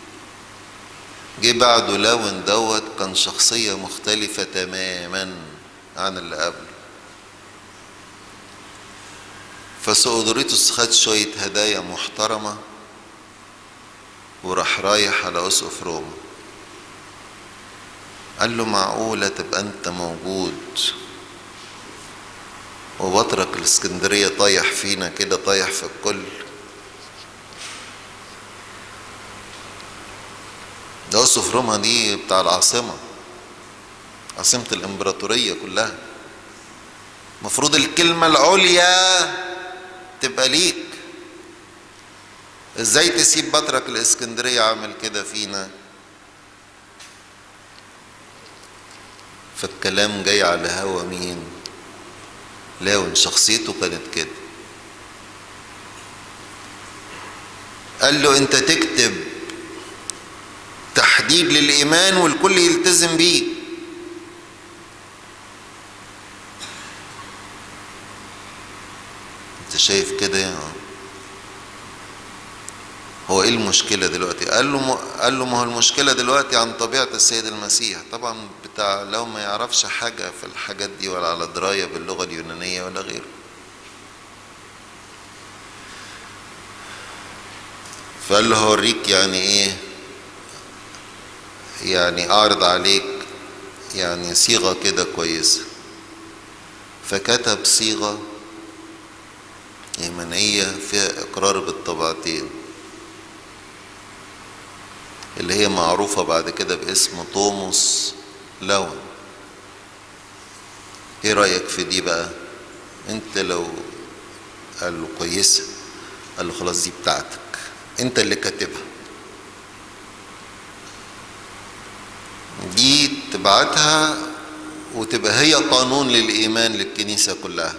جه بعده لون دوت كان شخصية مختلفة تماما عن اللي قبله فسؤدوريتوس خد شوية هدايا محترمة وراح رايح على أسقف روما قال له معقولة تبقى أنت موجود وبطرك الاسكندرية طايح فينا كده طايح في الكل ده أسقف روما دي بتاع العاصمة عاصمة الإمبراطورية كلها مفروض الكلمة العليا تبقى ليك ازاي تسيب بطرك الاسكندرية عامل كده فينا فالكلام جاي على هوا مين لاون شخصيته كانت كده قال له انت تكتب تحديد للايمان والكل يلتزم بيه انت شايف كده يعني هو ايه المشكلة دلوقتي قال له م... قال له ما هو المشكلة دلوقتي عن طبيعة السيد المسيح طبعا بتاع لو ما يعرفش حاجة في الحاجات دي ولا على دراية باللغة اليونانية ولا غيره فقال له هوريك يعني ايه يعني اعرض عليك يعني صيغة كده كويسة فكتب صيغة يمنية فيها اقرار بالطبعتين هي معروفة بعد كده باسم طوموس لون ايه رأيك في دي بقى انت لو قال له كويسة قال له خلاص دي بتاعتك انت اللي كاتبها دي تبعتها وتبقى هي قانون للإيمان للكنيسة كلها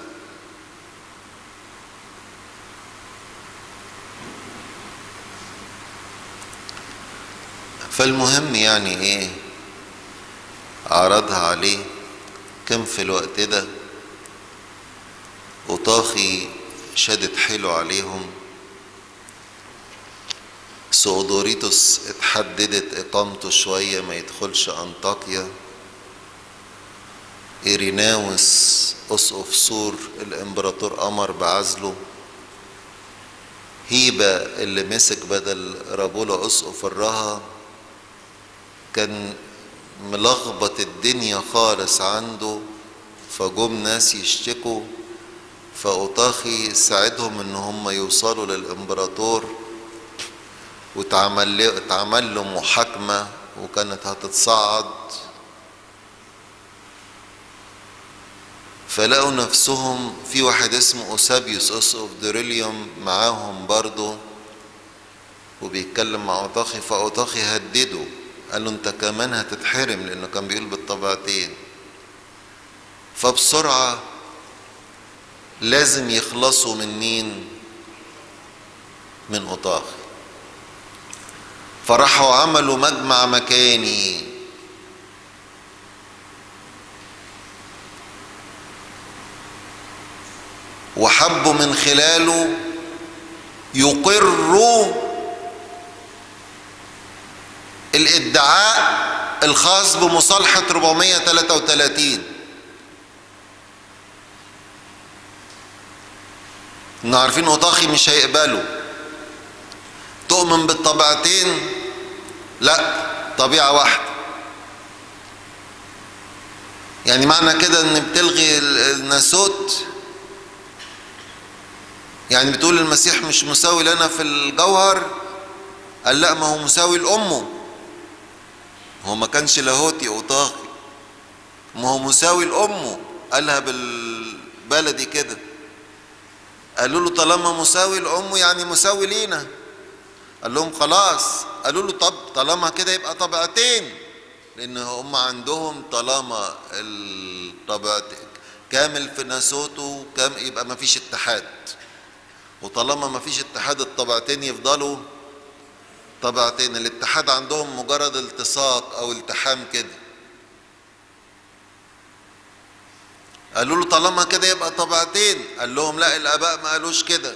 فالمهم يعني ايه عرضها عليه كان في الوقت ده وطاخي شدت حيله عليهم سؤدوريتوس اتحددت اقامته شوية ما يدخلش انطاكيا إيريناوس أسقف سور الإمبراطور أمر بعزله هيبة اللي مسك بدل رابولا أسقف الرها كان ملخبط الدنيا خالص عنده فجم ناس يشتكوا فأوطاخي ساعدهم ان هم يوصلوا للامبراطور واتعمل اتعمل له محاكمة وكانت هتتصعد فلقوا نفسهم في واحد اسمه أوسابيوس أسقف ديريليوم معاهم برضه وبيتكلم مع أوطاخي فأوطاخي هدده قال له انت كمان هتتحرم لانه كان بيقول بالطبعتين فبسرعة لازم يخلصوا من مين من أوطاخي فراحوا عملوا مجمع مكاني وحبوا من خلاله يقروا الادعاء الخاص بمصالحة 433 انه عارفين اوطاخي مش هيقبلوا تؤمن بالطبيعتين لا طبيعة واحدة يعني معنى كده ان بتلغي الناسوت يعني بتقول المسيح مش مساوي لنا في الجوهر قال لا ما هو مساوي لأمه هو ما كانش لاهوتي اوطاخي ما هو مساوي لأمه قالها بالبلدي كده قالوا له طالما مساوي لأمه يعني مساوي لينا قال لهم خلاص قالوا له طب طالما كده يبقى طبيعتين لان هم عندهم طالما الطبيعت كامل في ناسوته كام يبقى ما فيش اتحاد وطالما ما فيش اتحاد الطبيعتين يفضلوا طبيعتين الاتحاد عندهم مجرد التصاق او التحام كده قالوا له طالما كده يبقى طبيعتين قال لهم لا الاباء ما قالوش كده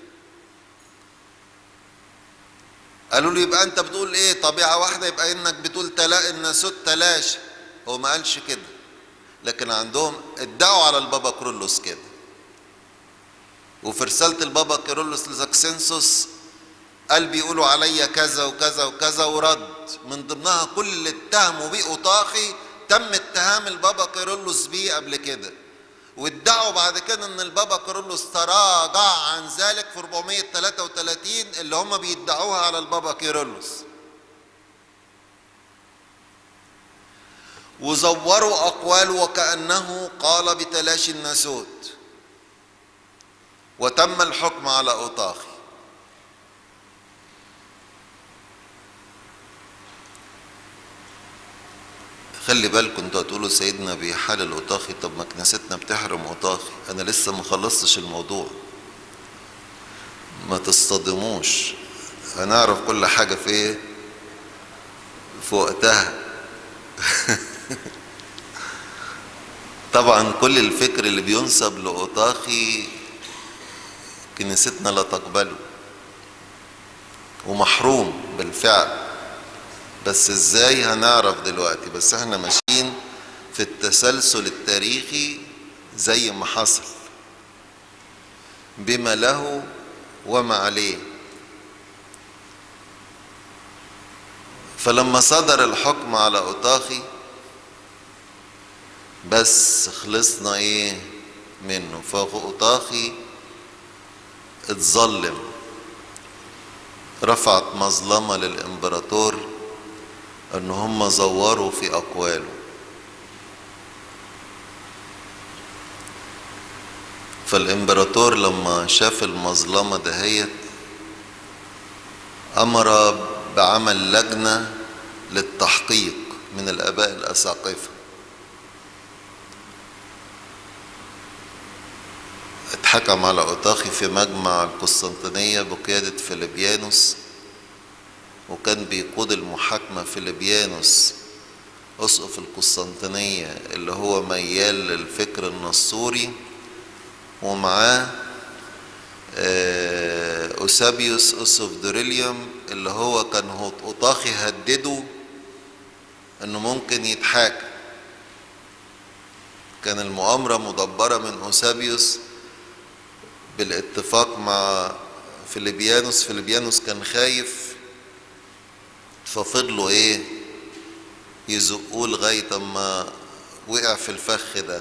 قالوا له يبقى انت بتقول ايه طبيعه واحده يبقى انك بتقول تلا الناسوت تلاشى هو ما قالش كده لكن عندهم ادعوا على البابا كرولوس كده وفي رساله البابا كيرلس لزاكسنسوس قال بيقولوا عليا كذا وكذا وكذا ورد من ضمنها كل اللي اتهموا بيه اوطاخي تم اتهام البابا كيرلس بيه قبل كده وادعوا بعد كده ان البابا كيرلس تراجع عن ذلك في 433 اللي هم بيدعوها على البابا كيرلس وزوروا اقواله وكانه قال بتلاشي الناسوت وتم الحكم على اوطاخي خلي بالكم انتوا هتقولوا سيدنا بيحلل اوطاخي طب ما كنيستنا بتحرم اوطاخي انا لسه ما خلصتش الموضوع ما تصطدموش هنعرف كل حاجة في ايه في وقتها طبعا كل الفكر اللي بينسب لأوطاخي كنيستنا لا تقبله ومحروم بالفعل بس ازاي هنعرف دلوقتي بس احنا ماشيين في التسلسل التاريخي زي ما حصل بما له وما عليه فلما صدر الحكم على اوطاخي بس خلصنا ايه منه فاوطاخي اتظلم رفعت مظلمه للامبراطور ان هم زوروا في اقواله فالامبراطور لما شاف المظلمة دهيت امر بعمل لجنة للتحقيق من الاباء الاساقفة اتحكم على اوطاخي في مجمع القسطنطينية بقيادة فيليبيانوس وكان بيقود المحاكمة فيليبيانوس أسقف القسطنطينية اللي هو ميال للفكر النصوري ومعاه أوسابيوس أسقف دوريليوم اللي هو كان أوطاخي هدده إنه ممكن يتحاكم كان المؤامرة مدبرة من أوسابيوس بالاتفاق مع فيليبيانوس فيليبيانوس كان خايف ففضلوا ايه يزقوه لغاية اما وقع في الفخ ده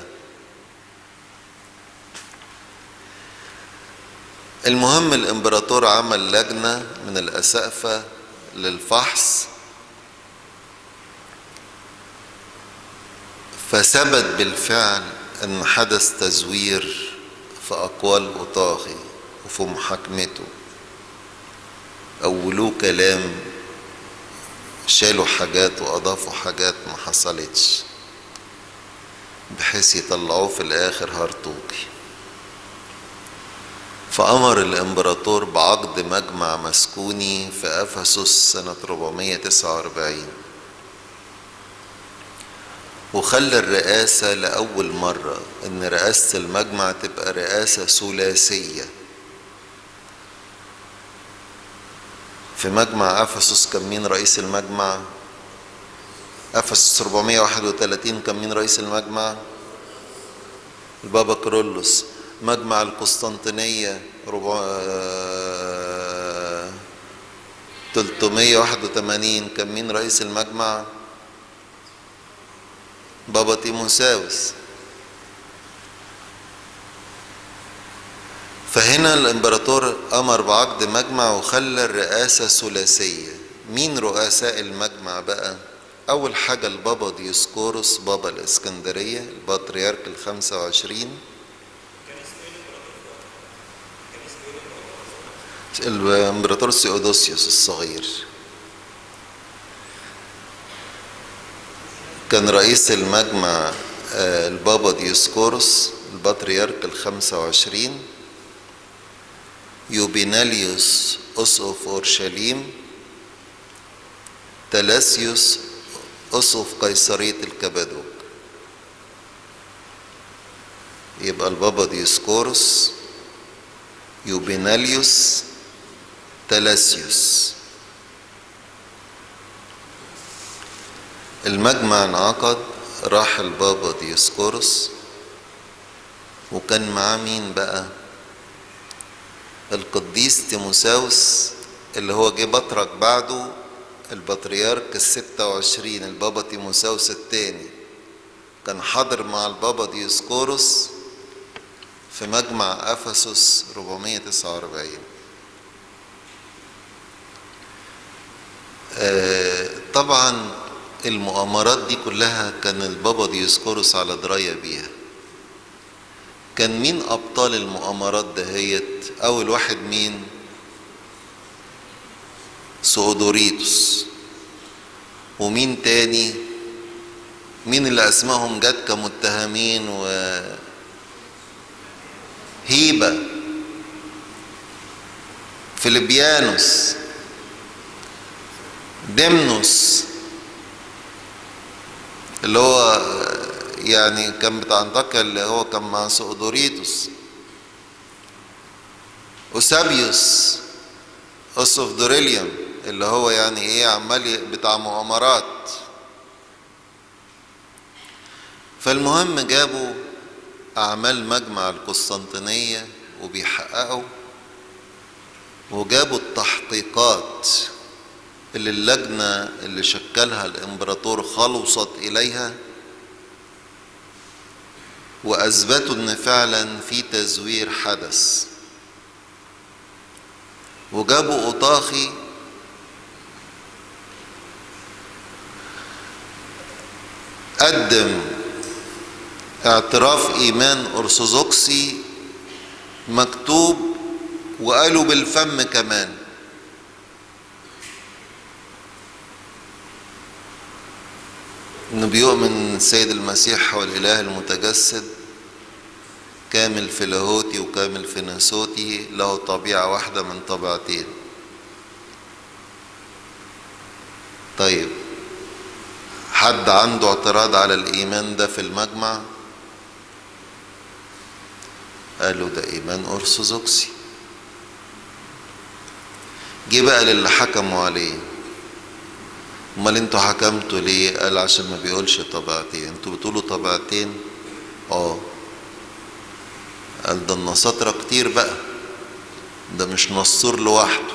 المهم الامبراطور عمل لجنة من الأسقفة للفحص فثبت بالفعل ان حدث تزوير في أقوال أوطاخي وفي محاكمته أولوه كلام شالوا حاجات وأضافوا حاجات ما حصلتش بحيث يطلعوه في الآخر هرطوقي فأمر الإمبراطور بعقد مجمع مسكوني في أفسس سنة 449 وخلى الرئاسة لأول مرة إن رئاسة المجمع تبقى رئاسة ثلاثية في مجمع أفسس كان مين رئيس المجمع؟ أفسس 431 كان مين رئيس المجمع؟ البابا كرولوس مجمع القسطنطينية ربع... 381 كان مين رئيس المجمع؟ بابا تيموساوس فهنا الامبراطور امر بعقد مجمع وخلى الرئاسه ثلاثيه مين رؤساء المجمع بقى اول حاجه البابا ديسكوروس بابا الاسكندريه البطريرك الخمسة وعشرين الامبراطور سيودوسيوس الصغير كان رئيس المجمع البابا ديسكورس البطريرك الخمسة وعشرين يوبيناليوس أسقف أورشليم تلاسيوس أسقف قيصرية الكبادوك يبقى البابا ديسكورس يوبيناليوس تلاسيوس المجمع انعقد راح البابا ديسكورس وكان معاه مين بقى القديس تيموساوس اللي هو جه بطرك بعده البطريرك الستة وعشرين البابا تيموساوس الثاني كان حاضر مع البابا ديسكورس في مجمع أفسس 449 آه طبعا المؤامرات دي كلها كان البابا ديسكورس على دراية بيها كان مين أبطال المؤامرات دهيت أول واحد مين سودوريتوس ومين تاني مين اللي أسمائهم جت كمتهمين و هيبة فيليبيانوس ديمنوس اللي هو يعني كان بتاع انطاكيا اللي هو كان مع سؤدوريتوس أوسابيوس أسوف دوريليوم اللي هو يعني ايه عمال بتاع مؤامرات فالمهم جابوا أعمال مجمع القسطنطينية وبيحققوا وجابوا التحقيقات اللي اللجنة اللي شكلها الإمبراطور خلصت إليها وأثبتوا إن فعلا في تزوير حدث وجابوا أوطاخي قدم اعتراف ايمان ارثوذكسي مكتوب وقالوا بالفم كمان انه بيؤمن السيد المسيح هو الاله المتجسد كامل في لاهوتي وكامل في ناسوتي له طبيعه واحده من طبيعتين طيب حد عنده اعتراض على الايمان ده في المجمع قالوا ده ايمان ارثوذكسي جه بقى للي حكموا عليه امال انتوا حكمتوا ليه قال عشان ما بيقولش طبيعتين انتوا بتقولوا طبيعتين اه قال ده النصاطرة كتير بقى ده مش نصور لوحده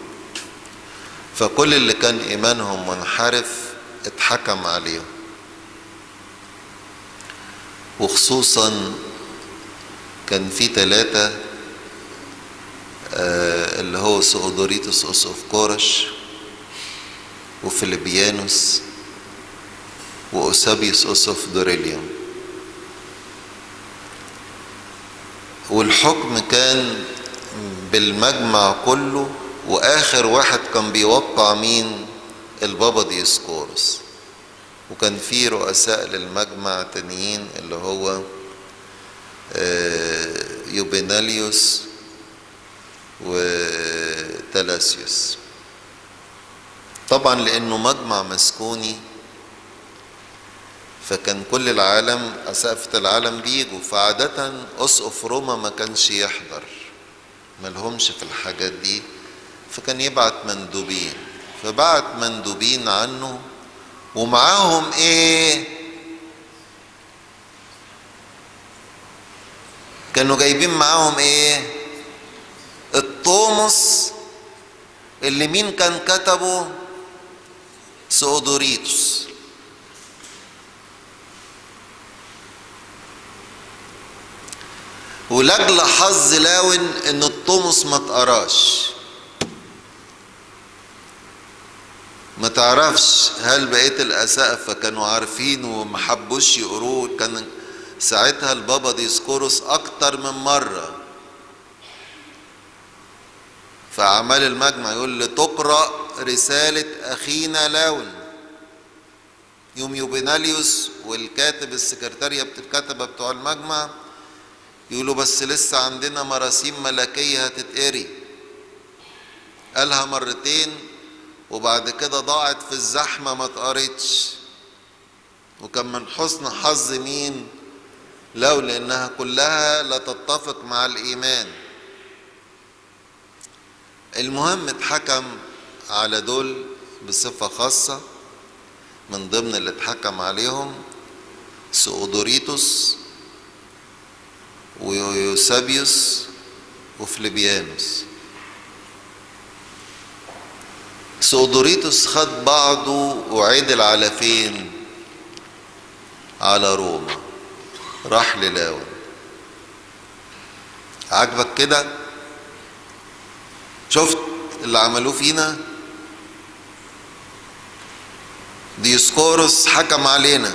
فكل اللي كان ايمانهم منحرف اتحكم عليهم وخصوصا كان في ثلاثة آه اللي هو سؤدوريتوس أسقف كورش وفيليبيانوس وأوسابيوس أسقف دوريليوم والحكم كان بالمجمع كله وآخر واحد كان بيوقع مين البابا ديسكورس وكان في رؤساء للمجمع تانيين اللي هو يوبيناليوس وتلاسيوس طبعا لانه مجمع مسكوني فكان كل العالم أسقفة العالم بيجوا فعادة أسقف روما ما كانش يحضر ملهمش في الحاجات دي فكان يبعت مندوبين فبعت مندوبين عنه ومعاهم ايه كانوا جايبين معاهم ايه الطومس اللي مين كان كتبه سؤدوريتوس ولجل حظ لاون ان الطومس ما تقراش ما تعرفش هل بقيه الاسقفه كانوا عارفين وما حبوش يقروه كان ساعتها البابا ديسكورس اكتر من مره في اعمال المجمع يقول لتقرا رساله اخينا لاون يوم يوبيناليوس والكاتب السكرتاريه الكتبه بتوع المجمع يقولوا بس لسه عندنا مراسيم ملكيه هتتقري قالها مرتين وبعد كده ضاعت في الزحمه ما اتقرتش وكان من حسن حظ مين لو لانها كلها لا تتفق مع الايمان المهم اتحكم على دول بصفه خاصه من ضمن اللي اتحكم عليهم سؤدوريتوس ويوسابيوس وفليبيانوس سؤدوريتوس خد بعضه وعدل على فين على روما راح للاون عاجبك كده شفت اللي عملوه فينا ديسكورس حكم علينا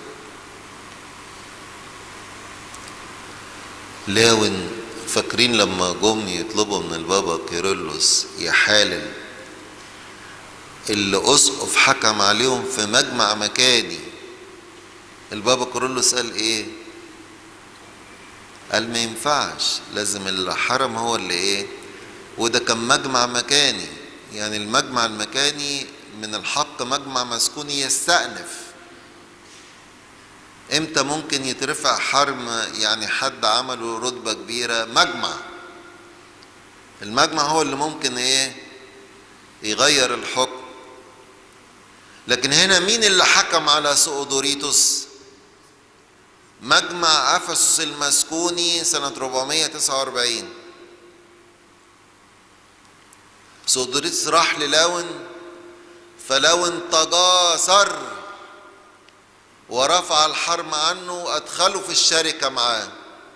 لاون فاكرين لما جم يطلبوا من البابا كيرلس يحالل اللي اسقف حكم عليهم في مجمع مكاني البابا كيرلس قال ايه قال ما ينفعش لازم اللي حرم هو اللي ايه وده كان مجمع مكاني يعني المجمع المكاني من الحق مجمع مسكوني يستأنف امتى ممكن يترفع حرم يعني حد عمله رتبة كبيرة مجمع المجمع هو اللي ممكن ايه يغير الحكم لكن هنا مين اللي حكم على سؤدوريتوس مجمع افسس المسكوني سنة 449 سؤدوريتوس راح للاون فلاون تجاسر ورفع الحرم عنه وادخله في الشركة معاه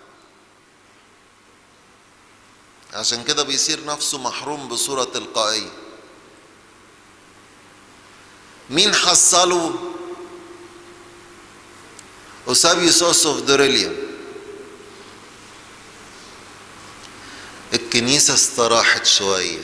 عشان كده بيصير نفسه محروم بصورة تلقائية مين حصله أوسابيوس أوسوف دوريليوم الكنيسة استراحت شوية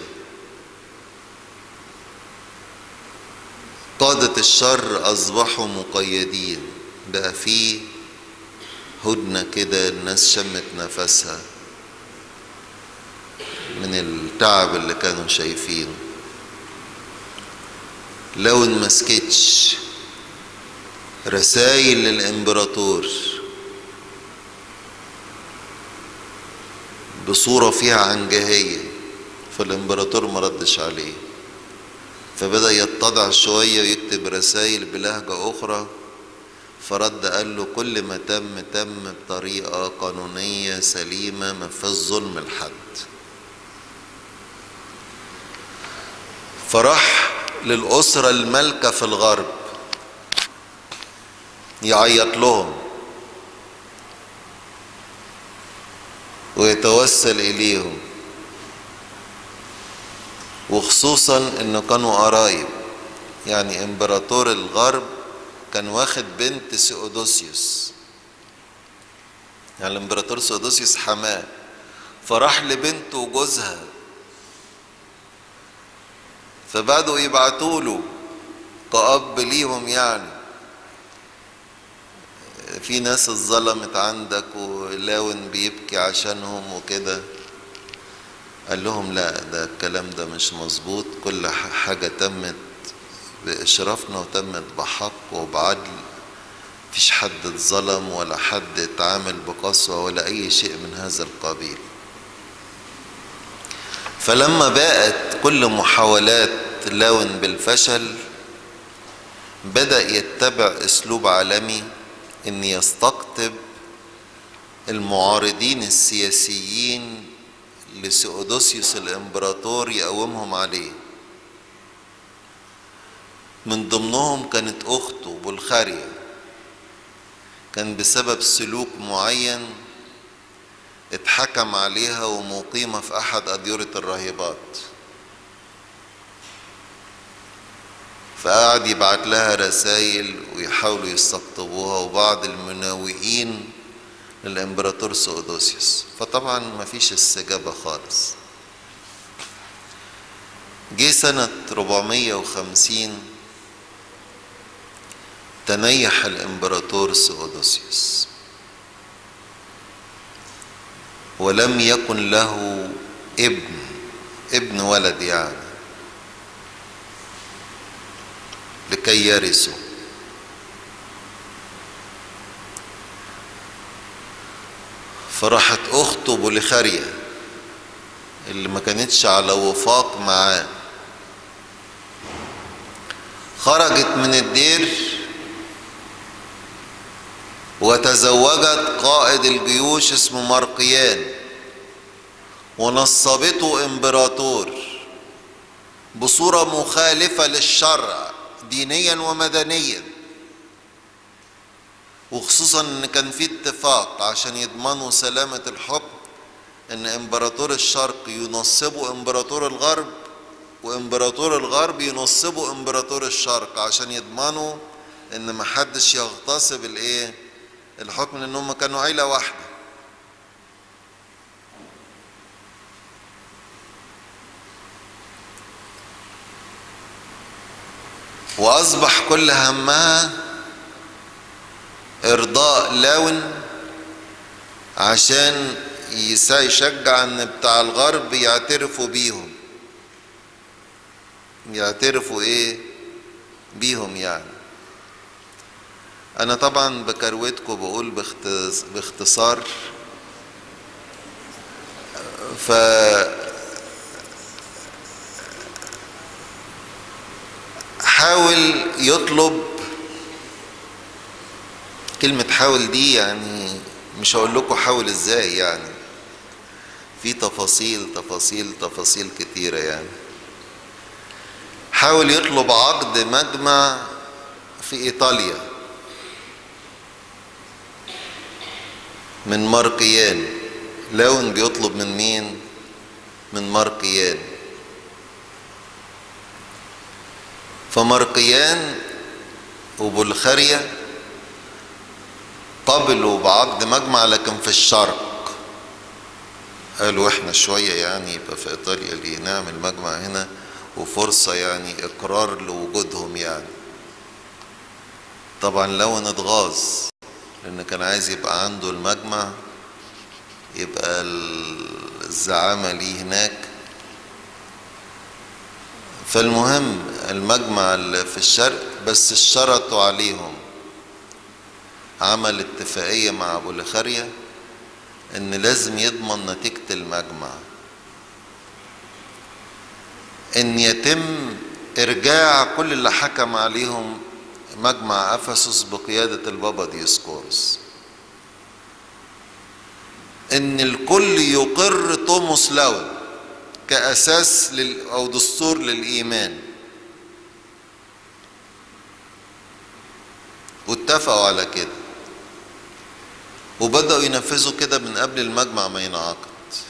قادة الشر أصبحوا مقيدين بقى فيه هدنة كده الناس شمت نفسها من التعب اللي كانوا شايفينه لو ما سكتش رسائل للإمبراطور بصورة فيها عنجهية فالإمبراطور ما ردش عليه فبدأ يتضع شوية ويكتب رسائل بلهجة أخرى فرد قال له كل ما تم تم بطريقة قانونية سليمة ما فيهاش ظلم لحد فراح للأسرة المالكة في الغرب يعيط لهم ويتوسل إليهم وخصوصا انه كانوا قرايب يعني امبراطور الغرب كان واخد بنت سيودوسيوس يعني الامبراطور سيودوسيوس حماه فراح لبنته وجوزها فبدأوا يبعتوا له كأب ليهم يعني في ناس اتظلمت عندك ولاون بيبكي عشانهم وكده قال لهم لا ده الكلام ده مش مظبوط كل حاجة تمت بإشرافنا وتمت بحق وبعدل مفيش حد اتظلم ولا حد اتعامل بقسوة ولا أي شيء من هذا القبيل فلما باءت كل محاولات لاون بالفشل بدأ يتبع أسلوب عالمي إن يستقطب المعارضين السياسيين لسيودوسيوس الإمبراطور يقومهم عليه من ضمنهم كانت أخته بلخاريا كان بسبب سلوك معين اتحكم عليها ومقيمة في أحد أديرة الراهبات فقعد يبعت لها رسائل ويحاولوا يستقطبوها وبعض المناوئين للإمبراطور سودوسيوس فطبعا ما فيش استجابة خالص جه سنة 450 تنيح الإمبراطور سودوسيوس ولم يكن له ابن ابن ولد يعني لكي يرثه فراحت اخته بوليخاريا اللي ما كانتش على وفاق معاه خرجت من الدير وتزوجت قائد الجيوش اسمه مرقيان ونصبته امبراطور بصورة مخالفة للشرع دينيا ومدنيا وخصوصا ان كان في اتفاق عشان يضمنوا سلامة الحكم ان امبراطور الشرق ينصبوا امبراطور الغرب وامبراطور الغرب ينصبوا امبراطور الشرق عشان يضمنوا ان محدش يغتصب الايه الحكم لان هم كانوا عيلة واحدة واصبح كل همها ارضاء لاون عشان يشجع ان بتاع الغرب يعترفوا بيهم يعترفوا ايه بيهم يعني انا طبعا بكروتكم بقول باختصار ف حاول يطلب كلمة حاول دي يعني مش هقول لكم حاول ازاي يعني في تفاصيل تفاصيل تفاصيل كتيرة يعني حاول يطلب عقد مجمع في ايطاليا من مارقيان لون بيطلب من مين من مارقيان فمرقيان وبلخاريا قبلوا بعقد مجمع لكن في الشرق قالوا احنا شوية يعني يبقى في ايطاليا اللي نعمل مجمع هنا وفرصة يعني اقرار لوجودهم يعني طبعا لو اتغاظ لان كان عايز يبقى عنده المجمع يبقى الزعامة ليه هناك فالمهم المجمع اللي في الشرق بس اشترطوا عليهم عمل اتفاقية مع أبو لخارية إن لازم يضمن نتيجة المجمع إن يتم إرجاع كل اللي حكم عليهم مجمع أفسس بقيادة البابا ديسكورس إن الكل يقر توماس لاون كأساس لل أو دستور للإيمان واتفقوا على كده وبدأوا ينفذوا كده من قبل المجمع ما ينعقد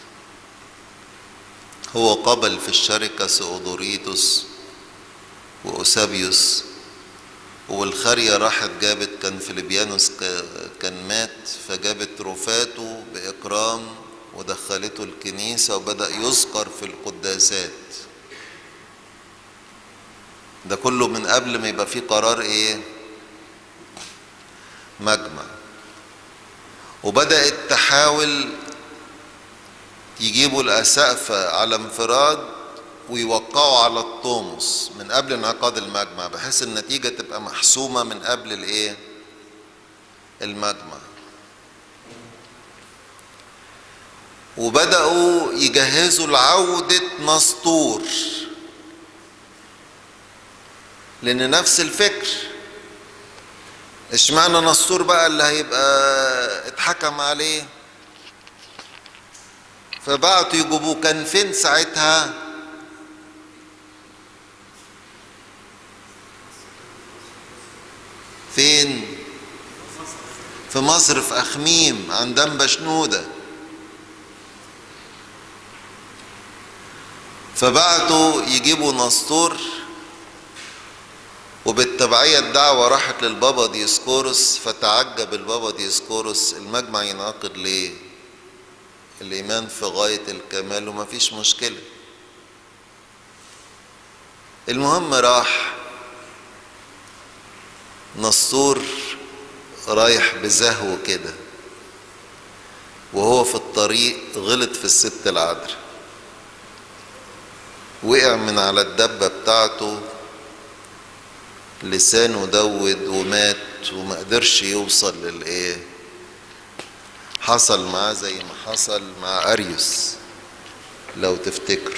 هو قبل في الشركة سؤدوريتوس وأوسابيوس والخارية راحت جابت كان فيليبيانوس كان مات فجابت رفاته بإكرام ودخلته الكنيسة وبدأ يذكر في القداسات ده كله من قبل ما يبقى فيه قرار ايه مجمع وبدأت تحاول يجيبوا الأسقفة على انفراد ويوقعوا على الطومس من قبل انعقاد المجمع بحيث النتيجة تبقى محسومة من قبل الايه المجمع وبدأوا يجهزوا لعودة نسطور لأن نفس الفكر اشمعنى نسطور بقى اللي هيبقى اتحكم عليه فبعتوا يجيبوه كان فين ساعتها فين في مصر في أخميم عند دنبا شنودة فبعتوا يجيبوا نسطور وبالتبعية الدعوة راحت للبابا ديسكورس فتعجب البابا ديسكورس المجمع ينعقد ليه الإيمان في غاية الكمال وما فيش مشكلة المهم راح نسطور رايح بزهو كده وهو في الطريق غلط في الست العذراء وقع من على الدبة بتاعته لسانه دود ومات وما قدرش يوصل للايه حصل معاه زي ما حصل مع اريوس لو تفتكروا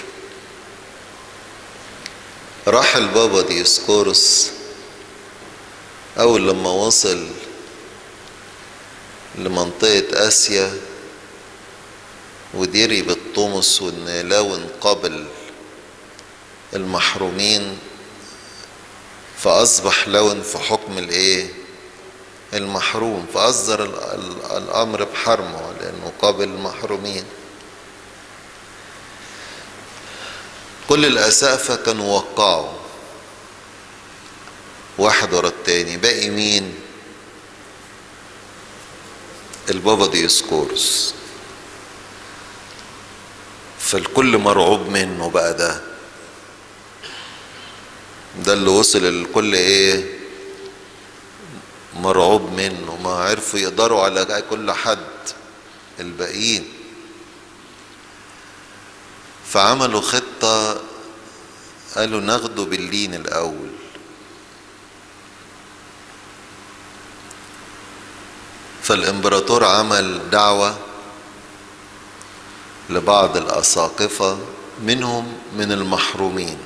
راح البابا ديسكورس اول لما وصل لمنطقة اسيا وديري بالطمس والنيلاون قبل المحرومين فأصبح لون في حكم الإيه؟ المحروم فأصدر الأمر بحرمه لأنه قابل المحرومين كل الأسقفة كانوا وقعوا واحد ورا التاني باقي مين؟ البابا ديسكورس فالكل مرعوب منه بقى ده ده اللي وصل الكل ايه مرعوب منه ما عرفوا يقدروا على كل حد الباقيين فعملوا خطة قالوا ناخده باللين الأول فالإمبراطور عمل دعوة لبعض الأساقفة منهم من المحرومين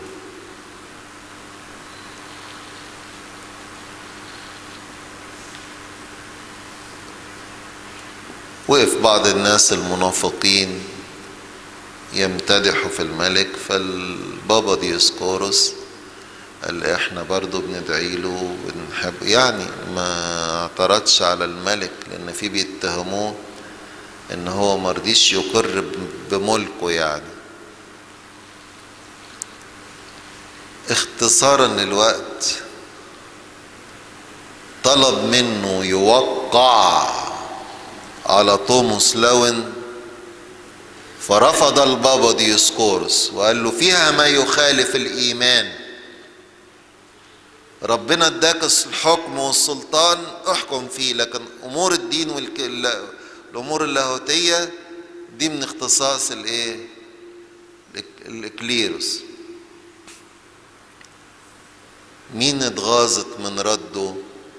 وقف بعض الناس المنافقين يمتدحوا في الملك فالبابا ديسكورس قال احنا برضو بندعي له بنحب يعني ما اعترضش على الملك لان في بيتهموه ان هو مرضيش يقر بملكه يعني اختصارا للوقت طلب منه يوقع على توماس لاون فرفض البابا ديسكورس وقال له فيها ما يخالف الايمان ربنا اداك الحكم والسلطان احكم فيه لكن امور الدين والامور اللاهوتيه دي من اختصاص الايه الاكليروس مين اتغاظت من رده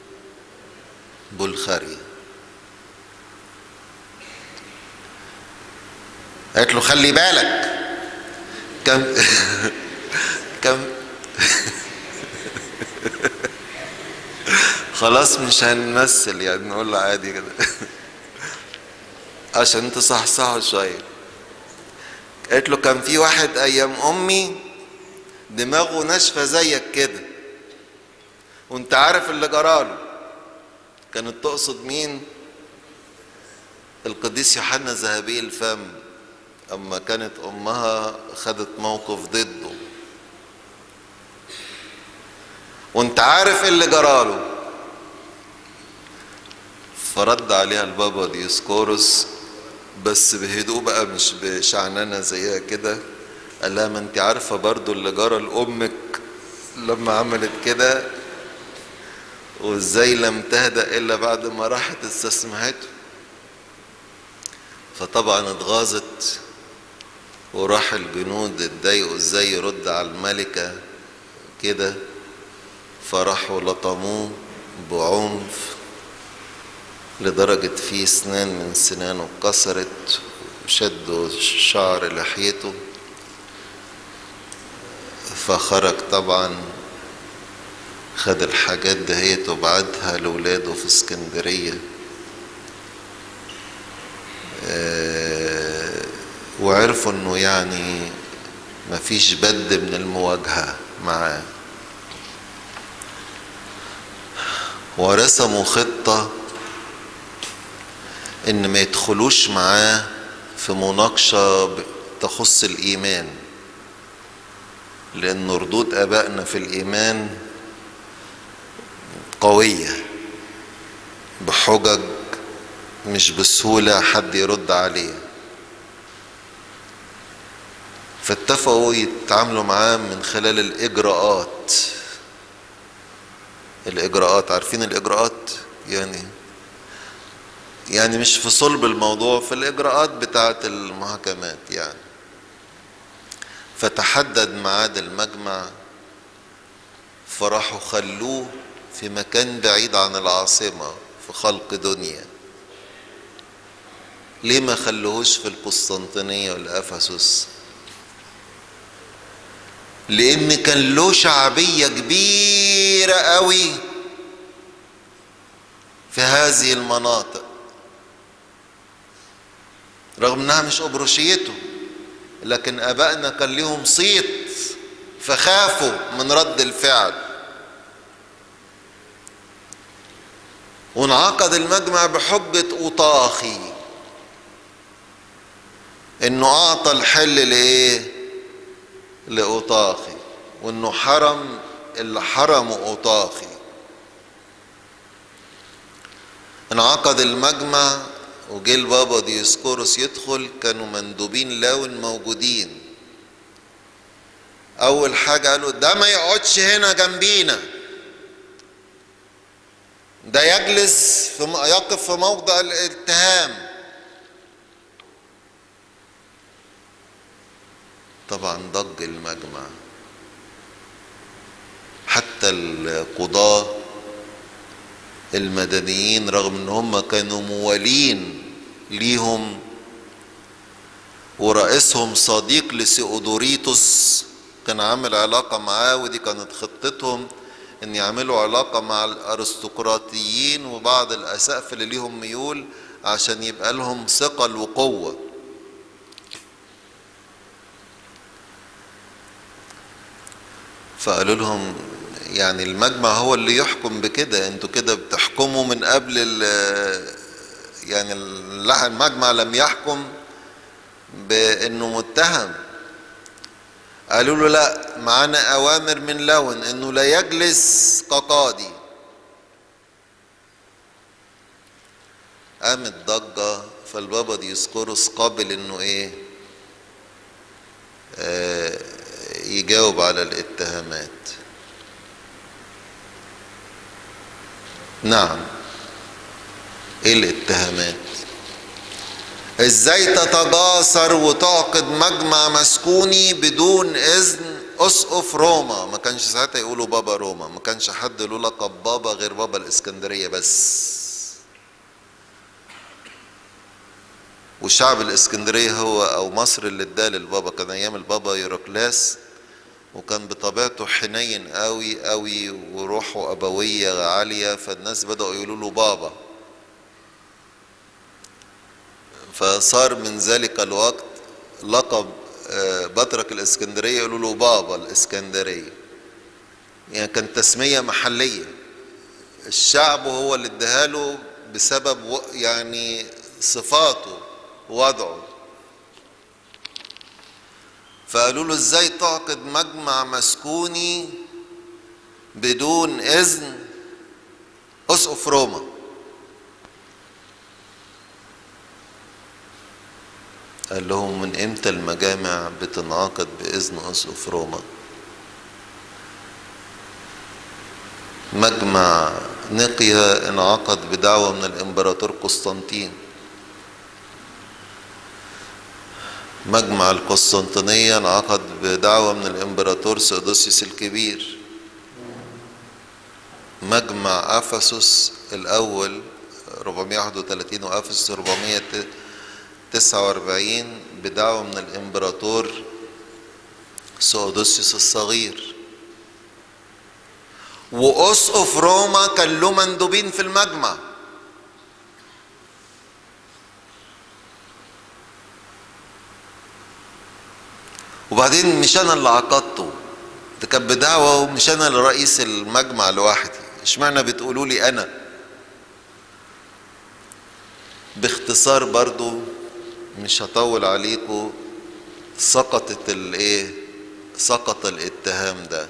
بلخاريا قالت له خلي بالك كم كم خلاص مش هنمثل يعني نقول له عادي كده عشان تصحصحوا شويه قالت له كان في واحد ايام امي دماغه ناشفه زيك كده وانت عارف اللي جراله كانت تقصد مين القديس يوحنا ذهبي الفم اما كانت امها خدت موقف ضده وانت عارف اللي جراله فرد عليها البابا ديسكورس بس بهدوء بقى مش بشعنانه زيها كده قال لها ما انت عارفه برضو اللي جرى لامك لما عملت كده وازاي لم تهدأ الا بعد ما راحت استسمحته فطبعا اتغاظت وراح الجنود اتضايقوا ازاي يرد على الملكة كده فراحوا لطموه بعنف لدرجة في سنان من سنانه اتكسرت وشدوا شعر لحيته فخرج طبعا خد الحاجات دهيت وبعتها لولاده في اسكندرية آه وعرفوا انه يعني مفيش بد من المواجهة معاه ورسموا خطة ان ما يدخلوش معاه في مناقشة تخص الايمان لان ردود ابائنا في الايمان قوية بحجج مش بسهولة حد يرد عليه فاتفقوا يتعاملوا معاه من خلال الإجراءات الإجراءات عارفين الإجراءات يعني يعني مش في صلب الموضوع في الإجراءات بتاعة المحاكمات يعني فتحدد ميعاد المجمع فراحوا خلوه في مكان بعيد عن العاصمة في خلق دنيا ليه ما خلوهوش في القسطنطينية ولا أفسس لأن كان له شعبية كبيرة قوي في هذه المناطق رغم انها مش أبروشيته لكن ابائنا كان ليهم صيت فخافوا من رد الفعل وانعقد المجمع بحجة أوطاخي انه اعطى الحل لايه لأوطاخي وانه حرم اللي حرمه أوطاخي انعقد المجمع وجه البابا ديسكورس يدخل كانوا مندوبين لاون موجودين اول حاجة قالوا ده ما يقعدش هنا جنبينا ده يجلس في يقف في موضع الاتهام طبعا ضج المجمع حتى القضاة المدنيين رغم ان هم كانوا موالين ليهم ورئيسهم صديق لسيودوريتوس كان عامل علاقة معاه ودي كانت خطتهم ان يعملوا علاقة مع الارستقراطيين وبعض الاسقف اللي ليهم ميول عشان يبقى لهم ثقل وقوة فقالوا لهم يعني المجمع هو اللي يحكم بكده انتوا كده بتحكموا من قبل يعني المجمع لم يحكم بانه متهم قالوا له لا معانا اوامر من لون انه لا يجلس كقاضي قامت ضجة فالبابا ديسقورس قابل انه ايه آه يجاوب على الاتهامات نعم ايه الاتهامات ازاي تتجاسر وتعقد مجمع مسكوني بدون اذن اسقف روما ما كانش ساعتها يقولوا بابا روما ما كانش حد له لقب بابا غير بابا الاسكندريه بس والشعب الاسكندريه هو او مصر اللي اداه للبابا كان ايام البابا يوروكلاس وكان بطبيعته حنين قوي قوي وروحه ابويه عاليه فالناس بداوا يقولوا له بابا فصار من ذلك الوقت لقب بطرك الاسكندريه يقولوا له بابا الاسكندريه يعني كانت تسميه محليه الشعب هو اللي اداها له بسبب يعني صفاته ووضعه فقالوا له ازاي تعقد مجمع مسكوني بدون اذن اسقف روما قال لهم من امتى المجامع بتنعقد باذن اسقف روما مجمع نقيا انعقد بدعوه من الامبراطور قسطنطين مجمع القسطنطينية انعقد بدعوة من الإمبراطور سيودوسيوس الكبير مجمع أفسس الأول 431 وأفسس 449 بدعوة من الإمبراطور سيودوسيوس الصغير وأسقف روما كان له مندوبين في المجمع وبعدين مش انا اللي عقدته ده كان بدعوه ومش انا اللي رئيس المجمع لوحدي اشمعنى بتقولوا لي انا باختصار برضو مش هطول عليكم سقطت الايه سقط الاتهام ده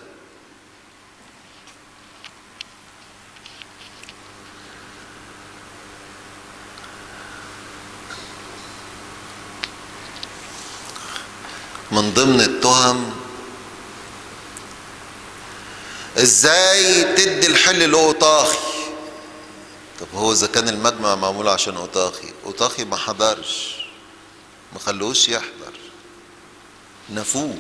من ضمن التهم ازاي تدي الحل لاوطاخي طب هو اذا كان المجمع معمول عشان اوطاخي اوطاخي ما حضرش ما خلوش يحضر نفوه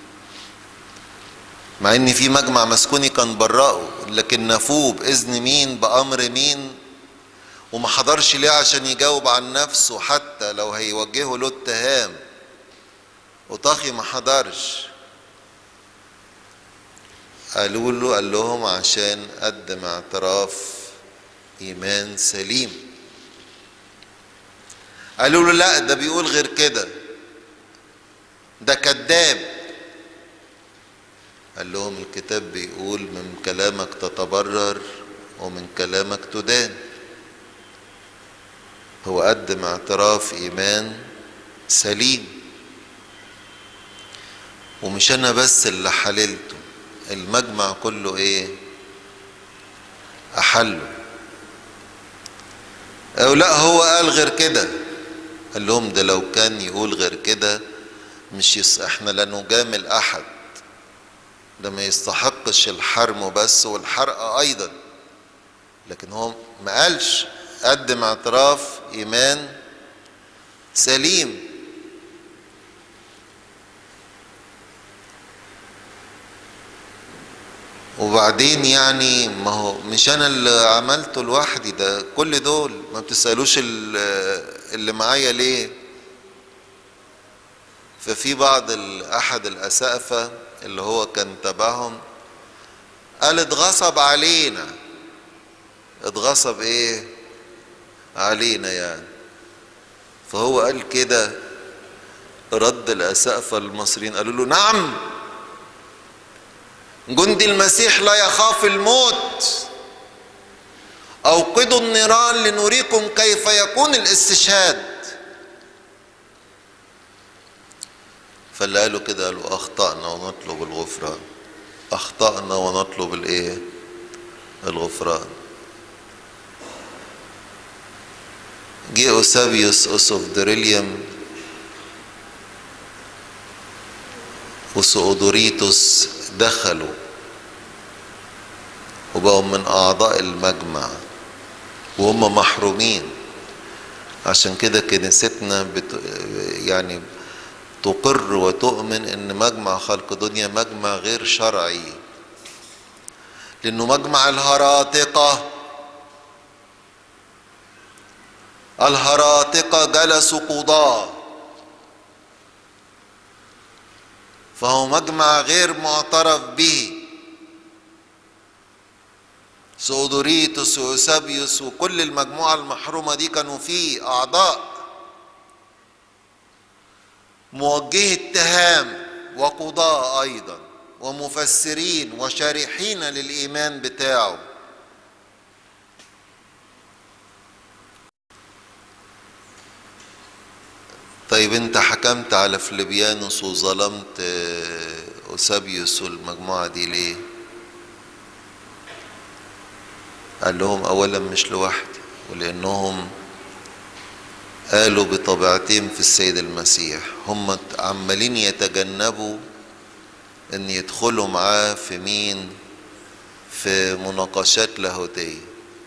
مع ان في مجمع مسكوني كان براه لكن نفوه باذن مين بامر مين وما حضرش ليه عشان يجاوب عن نفسه حتى لو هيوجهه له اتهام وطاخي ما حضرش قالوا له قال لهم عشان قدم اعتراف ايمان سليم قالوا له لا ده بيقول غير كده ده كذاب قال لهم الكتاب بيقول من كلامك تتبرر ومن كلامك تدان هو قدم اعتراف ايمان سليم ومش انا بس اللي حللته المجمع كله ايه احله او لا هو قال غير كده قال لهم ده لو كان يقول غير كده مش يص... احنا لا نجامل احد ده ما يستحقش الحرم بس والحرق ايضا لكن هو ما قالش قدم اعتراف ايمان سليم وبعدين يعني ما هو مش انا اللي عملته لوحدي ده كل دول ما بتسالوش اللي معايا ليه ففي بعض احد الاسقفه اللي هو كان تبعهم قال اتغصب علينا اتغصب ايه علينا يعني فهو قال كده رد الاسقفه المصريين قالوا له نعم جندي المسيح لا يخاف الموت اوقدوا النيران لنريكم كيف يكون الاستشهاد فاللي قالوا كده قالوا اخطانا ونطلب الغفران اخطانا ونطلب الايه الغفران جه أوسابيوس أوسوفدريليوم وسؤدوريتوس دخلوا وبقوا من أعضاء المجمع وهم محرومين عشان كده كنيستنا بت... يعني تقر وتؤمن ان مجمع خلق دنيا مجمع غير شرعي لانه مجمع الهراطقه الهراطقه جلسوا قضاه فهو مجمع غير معترف به سودوريتوس ويوسابيوس وكل المجموعة المحرومة دي كانوا فيه أعضاء موجهي اتهام وقضاء أيضا ومفسرين وشارحين للإيمان بتاعه طيب انت حكمت على فليبيانوس وظلمت أوسابيوس والمجموعة دي ليه قال لهم اولا مش لوحدي ولانهم قالوا بطبيعتهم في السيد المسيح هم عمالين يتجنبوا ان يدخلوا معاه في مين في مناقشات لاهوتية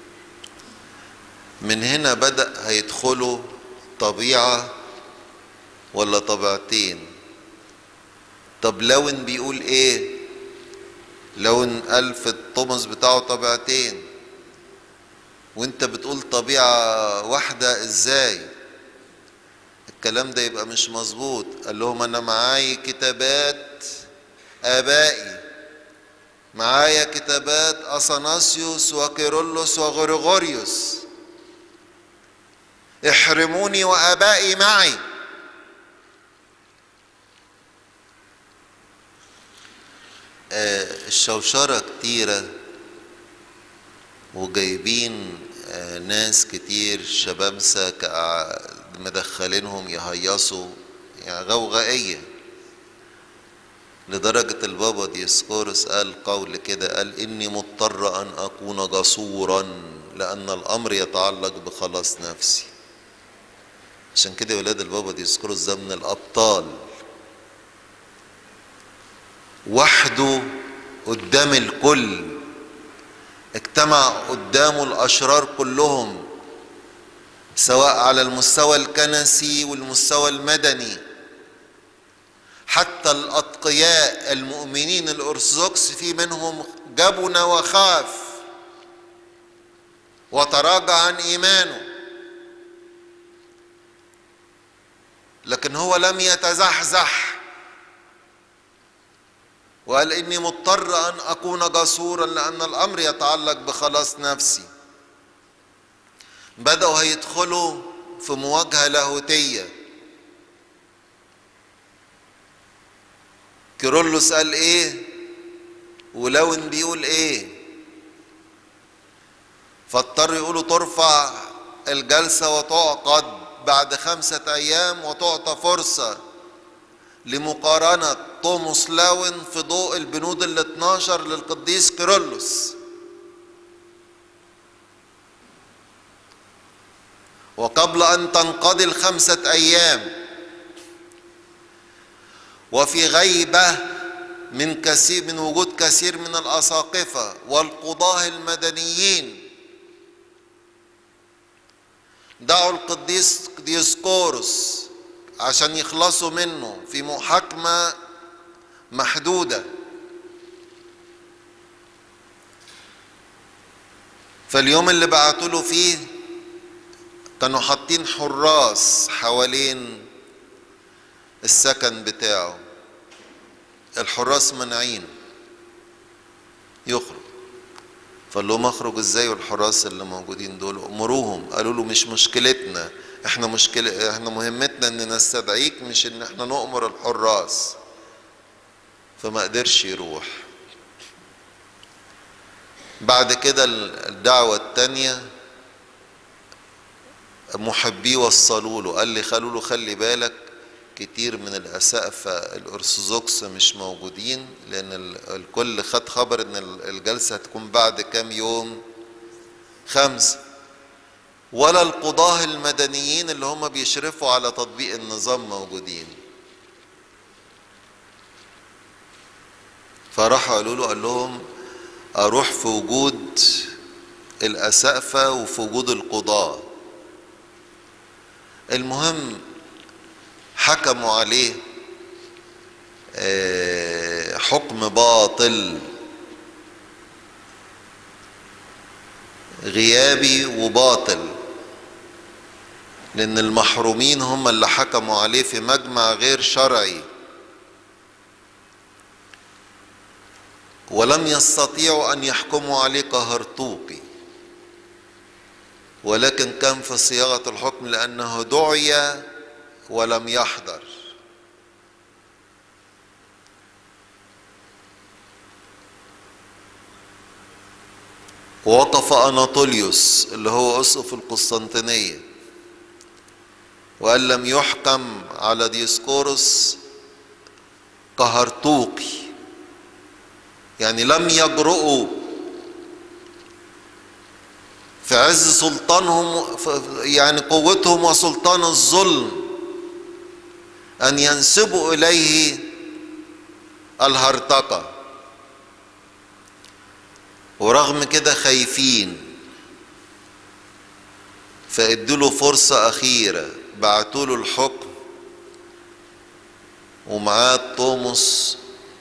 من هنا بدأ هيدخلوا طبيعة ولا طبيعتين طب لون بيقول ايه لون قال في الطمس بتاعه طبيعتين وانت بتقول طبيعة واحدة ازاي الكلام ده يبقى مش مظبوط قال لهم انا معاي كتابات ابائي معايا كتابات اثناسيوس وكيرلس وغريغوريوس احرموني وابائي معي آه الشوشرة كتيرة وجايبين آه ناس كتير شبابسة مدخلينهم يهيصوا يعني غوغائية لدرجة البابا ديسكورس قال قول كده قال إني مضطر أن أكون جسورا لأن الأمر يتعلق بخلاص نفسي عشان كده ولاد البابا ديسكورس ده من الأبطال وحده قدام الكل اجتمع قدامه الاشرار كلهم سواء على المستوى الكنسي والمستوى المدني حتى الاتقياء المؤمنين الارثوذكس في منهم جبن وخاف وتراجع عن ايمانه لكن هو لم يتزحزح وقال اني مضطر ان اكون جسورا لان الامر يتعلق بخلاص نفسي بداوا هيدخلوا في مواجهه لاهوتيه كيرلس قال ايه ولون بيقول ايه فاضطر يقولوا ترفع الجلسه وتعقد بعد خمسه ايام وتعطى فرصه لمقارنة توماس لاون في ضوء البنود ال 12 للقديس كيرلس وقبل أن تنقضي الخمسة أيام وفي غيبة من كثير من وجود كثير من الأساقفة والقضاة المدنيين دعوا القديس ديسكورس عشان يخلصوا منه في محاكمة محدودة فاليوم اللي بعتوا له فيه كانوا حاطين حراس حوالين السكن بتاعه الحراس منعين يخرج فقال لهم اخرج ازاي والحراس اللي موجودين دول امروهم قالوا له مش مشكلتنا احنا مشكلة احنا مهمتنا ان نستدعيك مش ان احنا نؤمر الحراس فما قدرش يروح بعد كده الدعوة التانية محبيه وصلوا له قال لي خلوا له خلي بالك كتير من الأسقفة الأرثوذكس مش موجودين لأن الكل خد خبر إن الجلسة هتكون بعد كام يوم خمسة ولا القضاة المدنيين اللي هم بيشرفوا على تطبيق النظام موجودين فراحوا قالوا له قال لهم اروح في وجود الاسقفه وفي وجود القضاه المهم حكموا عليه حكم باطل غيابي وباطل لان المحرومين هم اللي حكموا عليه في مجمع غير شرعي ولم يستطيعوا ان يحكموا عليه كهرطوقي ولكن كان في صياغه الحكم لانه دعي ولم يحضر ووقف اناطوليوس اللي هو اسقف القسطنطينيه وقال لم يحكم على ديسكورس كهرطوقي يعني لم يجرؤوا في عز سلطانهم يعني قوتهم وسلطان الظلم ان ينسبوا اليه الهرطقه ورغم كده خايفين فادوا له فرصه اخيره بعتوا له الحكم ومعاه توماس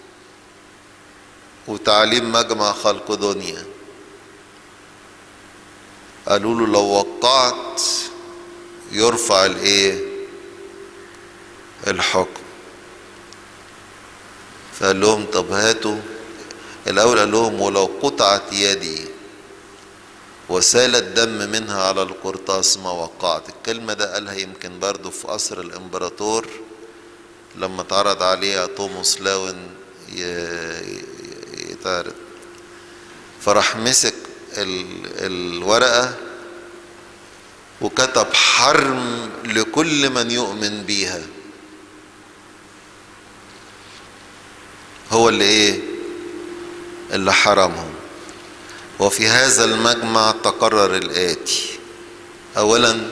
وتعليم مجمع خلق دنيا قالوا له لو وقعت يرفع الايه الحكم فقال لهم طب هاتوا الاول قال لهم ولو قطعت يدي وسال الدم منها على القرطاس ما وقعت الكلمة ده قالها يمكن برضو في قصر الامبراطور لما اتعرض عليها توماس لاون يتعرض فراح مسك ال الورقة وكتب حرم لكل من يؤمن بيها هو اللي ايه اللي حرمهم وفي هذا المجمع تقرر الآتي أولا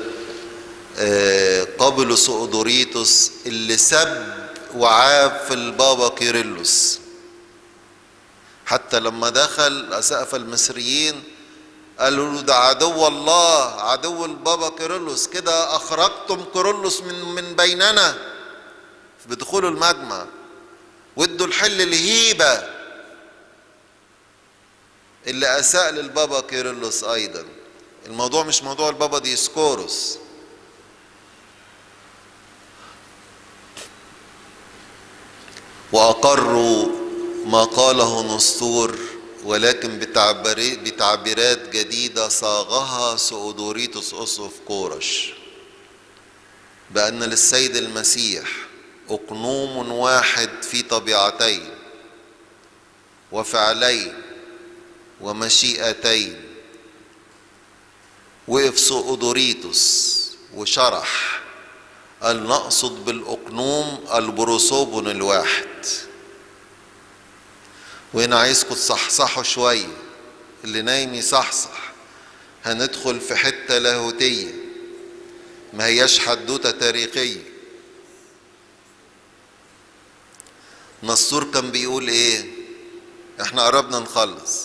قبل سؤدوريتوس اللي سب وعاب في البابا كيرلس حتى لما دخل أسقف المصريين قالوا له ده عدو الله عدو البابا كيرلس كده أخرجتم كيرلس من من بيننا بدخول المجمع وادوا الحل الهيبة اللي أساء للبابا كيرلس أيضا الموضوع مش موضوع البابا ديسكوروس وأقروا ما قاله نسطور ولكن بتعبيرات جديدة صاغها سؤدوريتوس أسقف كورش بأن للسيد المسيح أقنوم واحد في طبيعتين وفعلين ومشيئتين وقف سؤدوريتوس وشرح قال نقصد بالأقنوم البروسوبون الواحد وهنا عايزكم تصحصحوا شوية اللي نايم يصحصح هندخل في حتة لاهوتية ما هياش حدوتة تاريخية نصور كان بيقول ايه احنا قربنا نخلص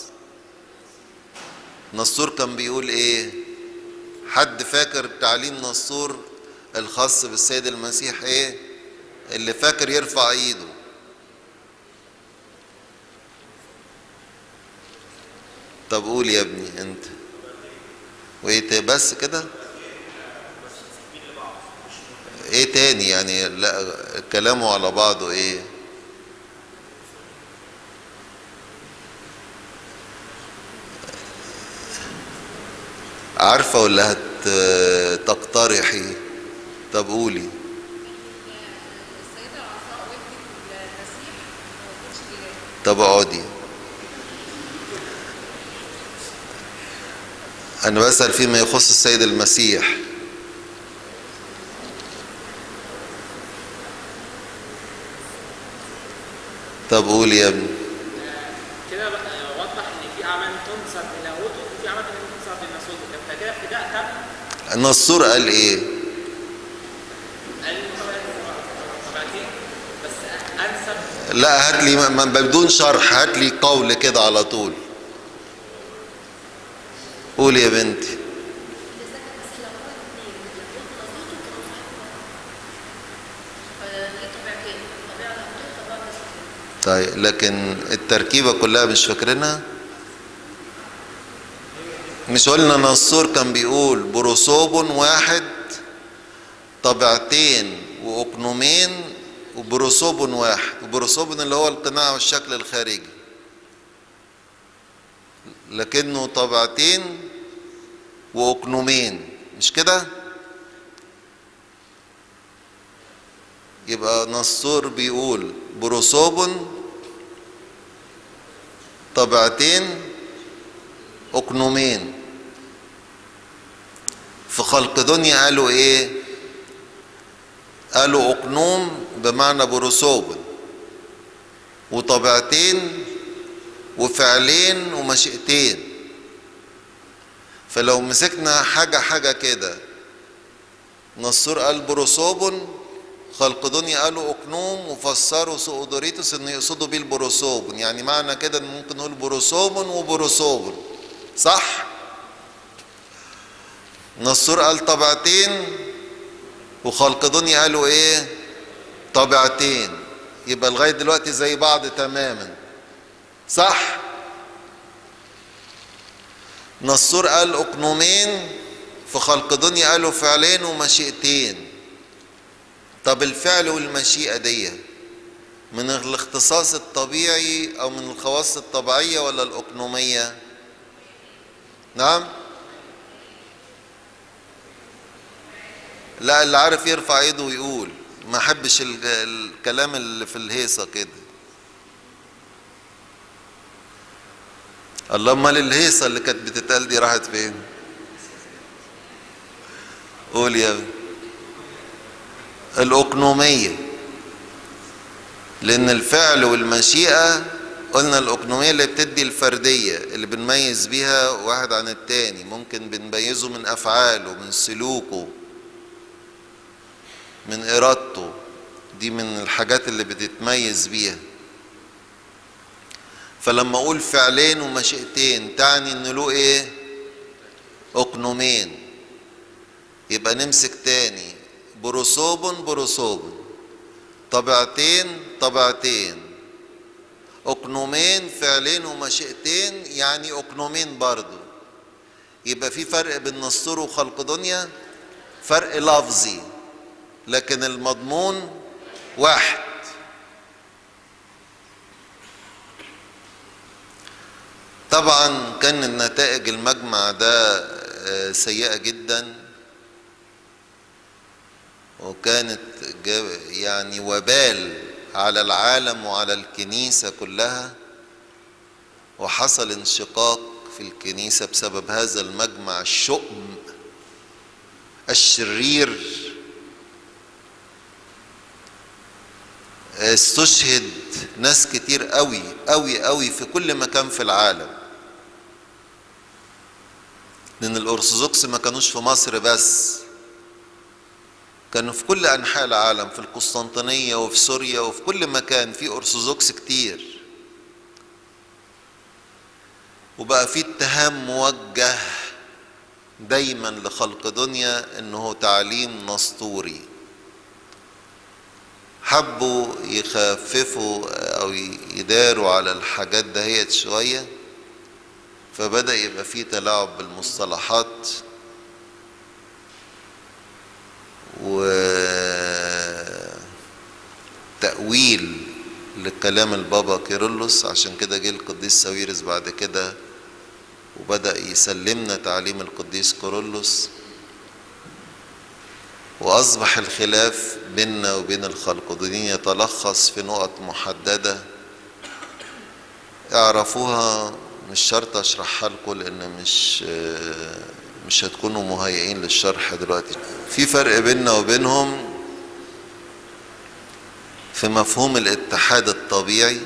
نصور كان بيقول ايه حد فاكر تعليم نصور الخاص بالسيد المسيح ايه اللي فاكر يرفع ايده طب قول يا ابني انت وايه بس كده ايه تاني يعني لا كلامه على بعضه ايه عارفة ولا هتقترحي طب قولي طب اقعدي انا بسأل فيما يخص السيد المسيح طب قولي يا ابني كده بقى وضح ان في اعمال تنسب للاهوت وفي اعمال تانية تنسب للناسوت ده كده ابتداء تم النصور قال ايه قال لي طبعا طبعتين بس انسب لا هات لي ما- ما- بدون شرح هات لي قول كده على طول قول يا بنتي طيب لكن التركيبة كلها مش فاكرينها مش قلنا نصور كان بيقول بروسوب واحد طبعتين وأقنومين وبروسوب واحد وبروسوب اللي هو القناع والشكل الخارجي لكنه طبعتين وأقنومين مش كده يبقى نصور بيقول بروسوب طبعتين أقنومين في خلق دنيا قالوا ايه قالوا أقنوم بمعنى بروسوب وطبيعتين وفعلين ومشيئتين فلو مسكنا حاجة حاجة كده نصور قال بروسوب خلق دنيا قالوا أقنوم وفسروا سؤدوريتوس إن يقصدوا بيه البروسوب يعني معنى كده إن ممكن نقول بروسوب وبروسوب صح؟ نصور قال طبعتين وخلق دنيا قالوا ايه طبيعتين يبقى لغايه دلوقتي زي بعض تماما صح نصور قال اقنومين في خلق دنيا قالوا فعلين ومشيئتين طب الفعل والمشيئه دي من الاختصاص الطبيعي او من الخواص الطبيعيه ولا الاقنوميه نعم لا اللي عارف يرفع ايده ويقول ما احبش ال- الكلام اللي في الهيصه كده الله امال الهيصه اللي كانت بتتقال دي راحت فين قول يا ابني الاقنوميه لان الفعل والمشيئه قلنا الاقنوميه اللي بتدي الفرديه اللي بنميز بيها واحد عن التاني ممكن بنميزه من افعاله من سلوكه من ارادته دي من الحاجات اللي بتتميز بيها فلما اقول فعلين ومشيئتين تعني ان له ايه اقنومين يبقى نمسك تاني بروسوب بروسوب طبيعتين طبيعتين اقنومين فعلين ومشيئتين يعني اقنومين برضو يبقى في فرق بين نسطور وخلق دنيا فرق لفظي لكن المضمون واحد طبعا كان النتائج المجمع ده آه، سيئة جدا وكانت جا- يعني وبال على العالم وعلى الكنيسة كلها وحصل انشقاق في الكنيسة بسبب هذا المجمع الشؤم الشرير استشهد ناس كتير قوي قوي قوي في كل مكان في العالم لان الارثوذكس ما كانوش في مصر بس كانوا في كل انحاء العالم في القسطنطينيه وفي سوريا وفي كل مكان في ارثوذكس كتير وبقى في اتهام موجه دايما لخلق دنيا انه تعليم نسطوري حبوا يخففوا او يداروا على الحاجات دهيت شويه فبدا يبقى في تلاعب بالمصطلحات وتأويل لكلام البابا كيرلس عشان كده جه القديس ساويرس بعد كده وبدأ يسلمنا تعليم القديس كيرلس وأصبح الخلاف بيننا وبين الخلقدونيين يتلخص في نقط محددة اعرفوها مش شرط اشرحها لكم لان مش مش هتكونوا مهيئين للشرح دلوقتي في فرق بيننا وبينهم في مفهوم الاتحاد الطبيعي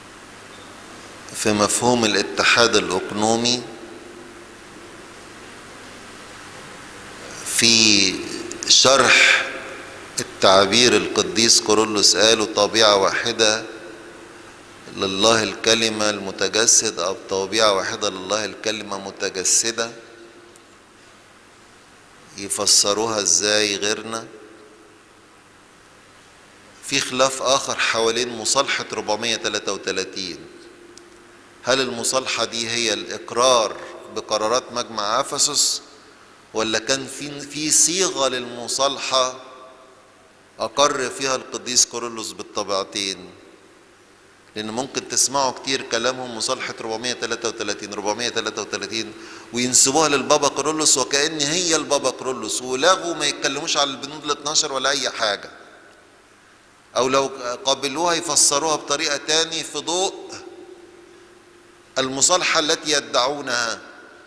في مفهوم الاتحاد الاقنومي في شرح التعبير القديس كورولوس قالوا طبيعة واحدة لله الكلمة المتجسد أو طبيعة واحدة لله الكلمة متجسدة يفسروها ازاي غيرنا في خلاف آخر حوالين مصالحة 433 هل المصالحة دي هي الإقرار بقرارات مجمع أفسس ولا كان في في صيغة للمصالحة أقر فيها القديس كورولوس بالطبيعتين لأن ممكن تسمعوا كتير كلامهم مصالحة 433 433 وينسبوها للبابا كورولوس وكأن هي البابا كورولوس ولغوا ما يتكلموش على البنود ال 12 ولا أي حاجة أو لو قابلوها يفسروها بطريقة تاني في ضوء المصالحة التي يدعونها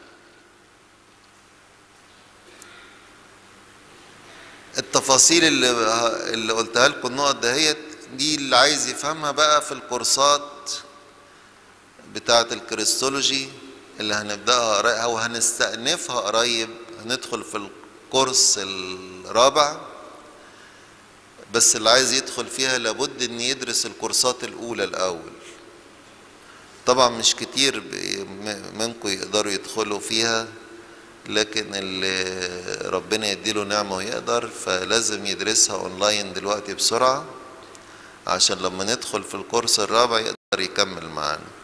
التفاصيل اللي اللي قلتها لكم النقط دهيت دي اللي عايز يفهمها بقى في الكورسات بتاعة الكريستولوجي اللي هنبدأها قريب أو هنستأنفها قريب هندخل في الكورس الرابع بس اللي عايز يدخل فيها لابد ان يدرس الكورسات الاولى الاول طبعا مش كتير منكم يقدروا يدخلوا فيها لكن اللي ربنا يديله نعمه ويقدر فلازم يدرسها اونلاين دلوقتي بسرعه عشان لما ندخل في الكورس الرابع يقدر يكمل معانا